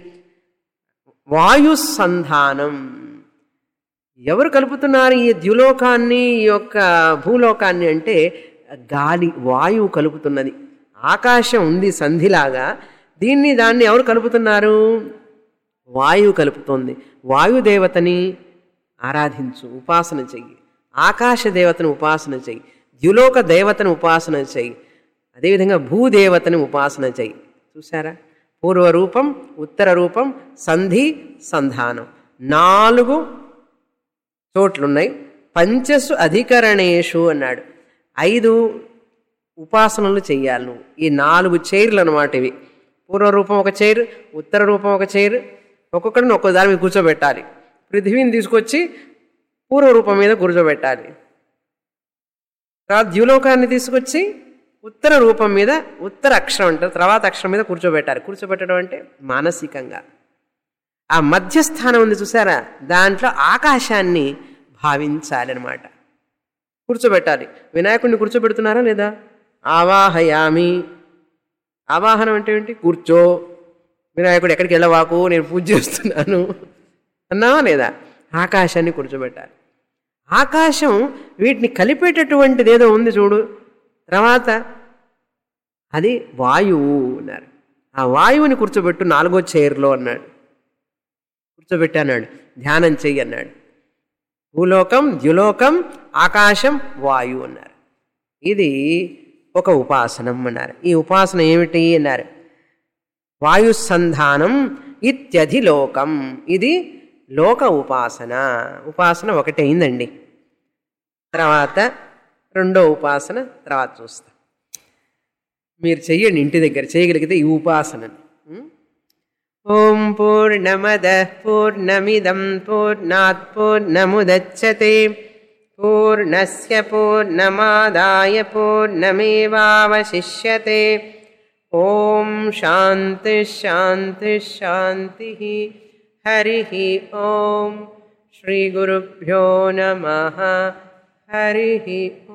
వాయు సంధానం ఎవరు కలుపుతున్నారు ఈ ద్యులోకాన్ని ఈ యొక్క భూలోకాన్ని అంటే గాలి వాయువు కలుపుతున్నది ఆకాశం ఉంది సంధిలాగా దీన్ని దాన్ని ఎవరు కలుపుతున్నారు వాయువు కలుపుతోంది వాయుదేవతని ఆరాధించు ఉపాసన చెయ్యి ఆకాశ దేవతను ఉపాసన చెయ్యి ద్యులోక దేవతను ఉపాసన చెయ్యి అదేవిధంగా భూదేవతని ఉపాసన చెయ్యి చూసారా పూర్వ రూపం ఉత్తర రూపం సంధి సంధానం నాలుగు చోట్లున్నాయి పంచసు అధికరణేషు అన్నాడు ఐదు ఉపాసనలు చెయ్యాలి నువ్వు ఈ నాలుగు చైర్లు అనమాట ఇవి పూర్వరూపం ఒక చైర్ ఉత్తర రూపం ఒక చైర్ ఒక్కొక్కరిని ఒక్కో దాని మీద కూర్చోబెట్టాలి పృథివీని తీసుకొచ్చి పూర్వరూపం మీద కూర్చోబెట్టాలి తర్వాత ద్యులోకాన్ని తీసుకొచ్చి ఉత్తర రూపం మీద ఉత్తర అక్షరం అంటారు తర్వాత అక్షరం మీద కూర్చోబెట్టాలి కూర్చోబెట్టడం అంటే మానసికంగా ఆ మధ్యస్థానం ఉంది చూసారా దాంట్లో ఆకాశాన్ని భావించాలి అనమాట కూర్చోబెట్టాలి వినాయకుడిని కూర్చోబెడుతున్నారా లేదా ఆవాహయామి ఆవాహనం అంటే ఏంటి కూర్చో వినాయకుడు ఎక్కడికి వెళ్ళవాకు నేను పూజ చేస్తున్నాను అన్నావా లేదా ఆకాశాన్ని కూర్చోబెట్టాలి ఆకాశం వీటిని కలిపేటటువంటిది ఏదో ఉంది చూడు తర్వాత అది వాయువు అన్నారు ఆ వాయువుని కూర్చోబెట్టు నాలుగో చైర్లో అన్నాడు కూర్చోబెట్టాన్నాడు ధ్యానం చెయ్యి అన్నాడు భూలోకం ద్యులోకం ఆకాశం వాయు అన్నారు ఇది ఒక ఉపాసనం అన్నారు ఈ ఉపాసన ఏమిటి అన్నారు వాయుసంధానం ఇత్యధిలోకం ఇది లోక ఉపాసన ఉపాసన ఒకటి అయిందండి తర్వాత రెండో ఉపాసన తర్వాత చూస్తాం మీరు చెయ్యండి ఇంటి దగ్గర చేయగలిగితే ఈ ఉపాసనని ఉం? ఓం పూర్ణమద పూర్ణమిదం పూర్ణాత్ పూర్ణముదచ్చతే పూర్ణస్య పూర్ణమాదాయ పూర్ణమేవావశిష్యతే ఓం శాంతి శాంతి శాంతి హరి ఓం శ్రీ గురుభ్యో నమ హరి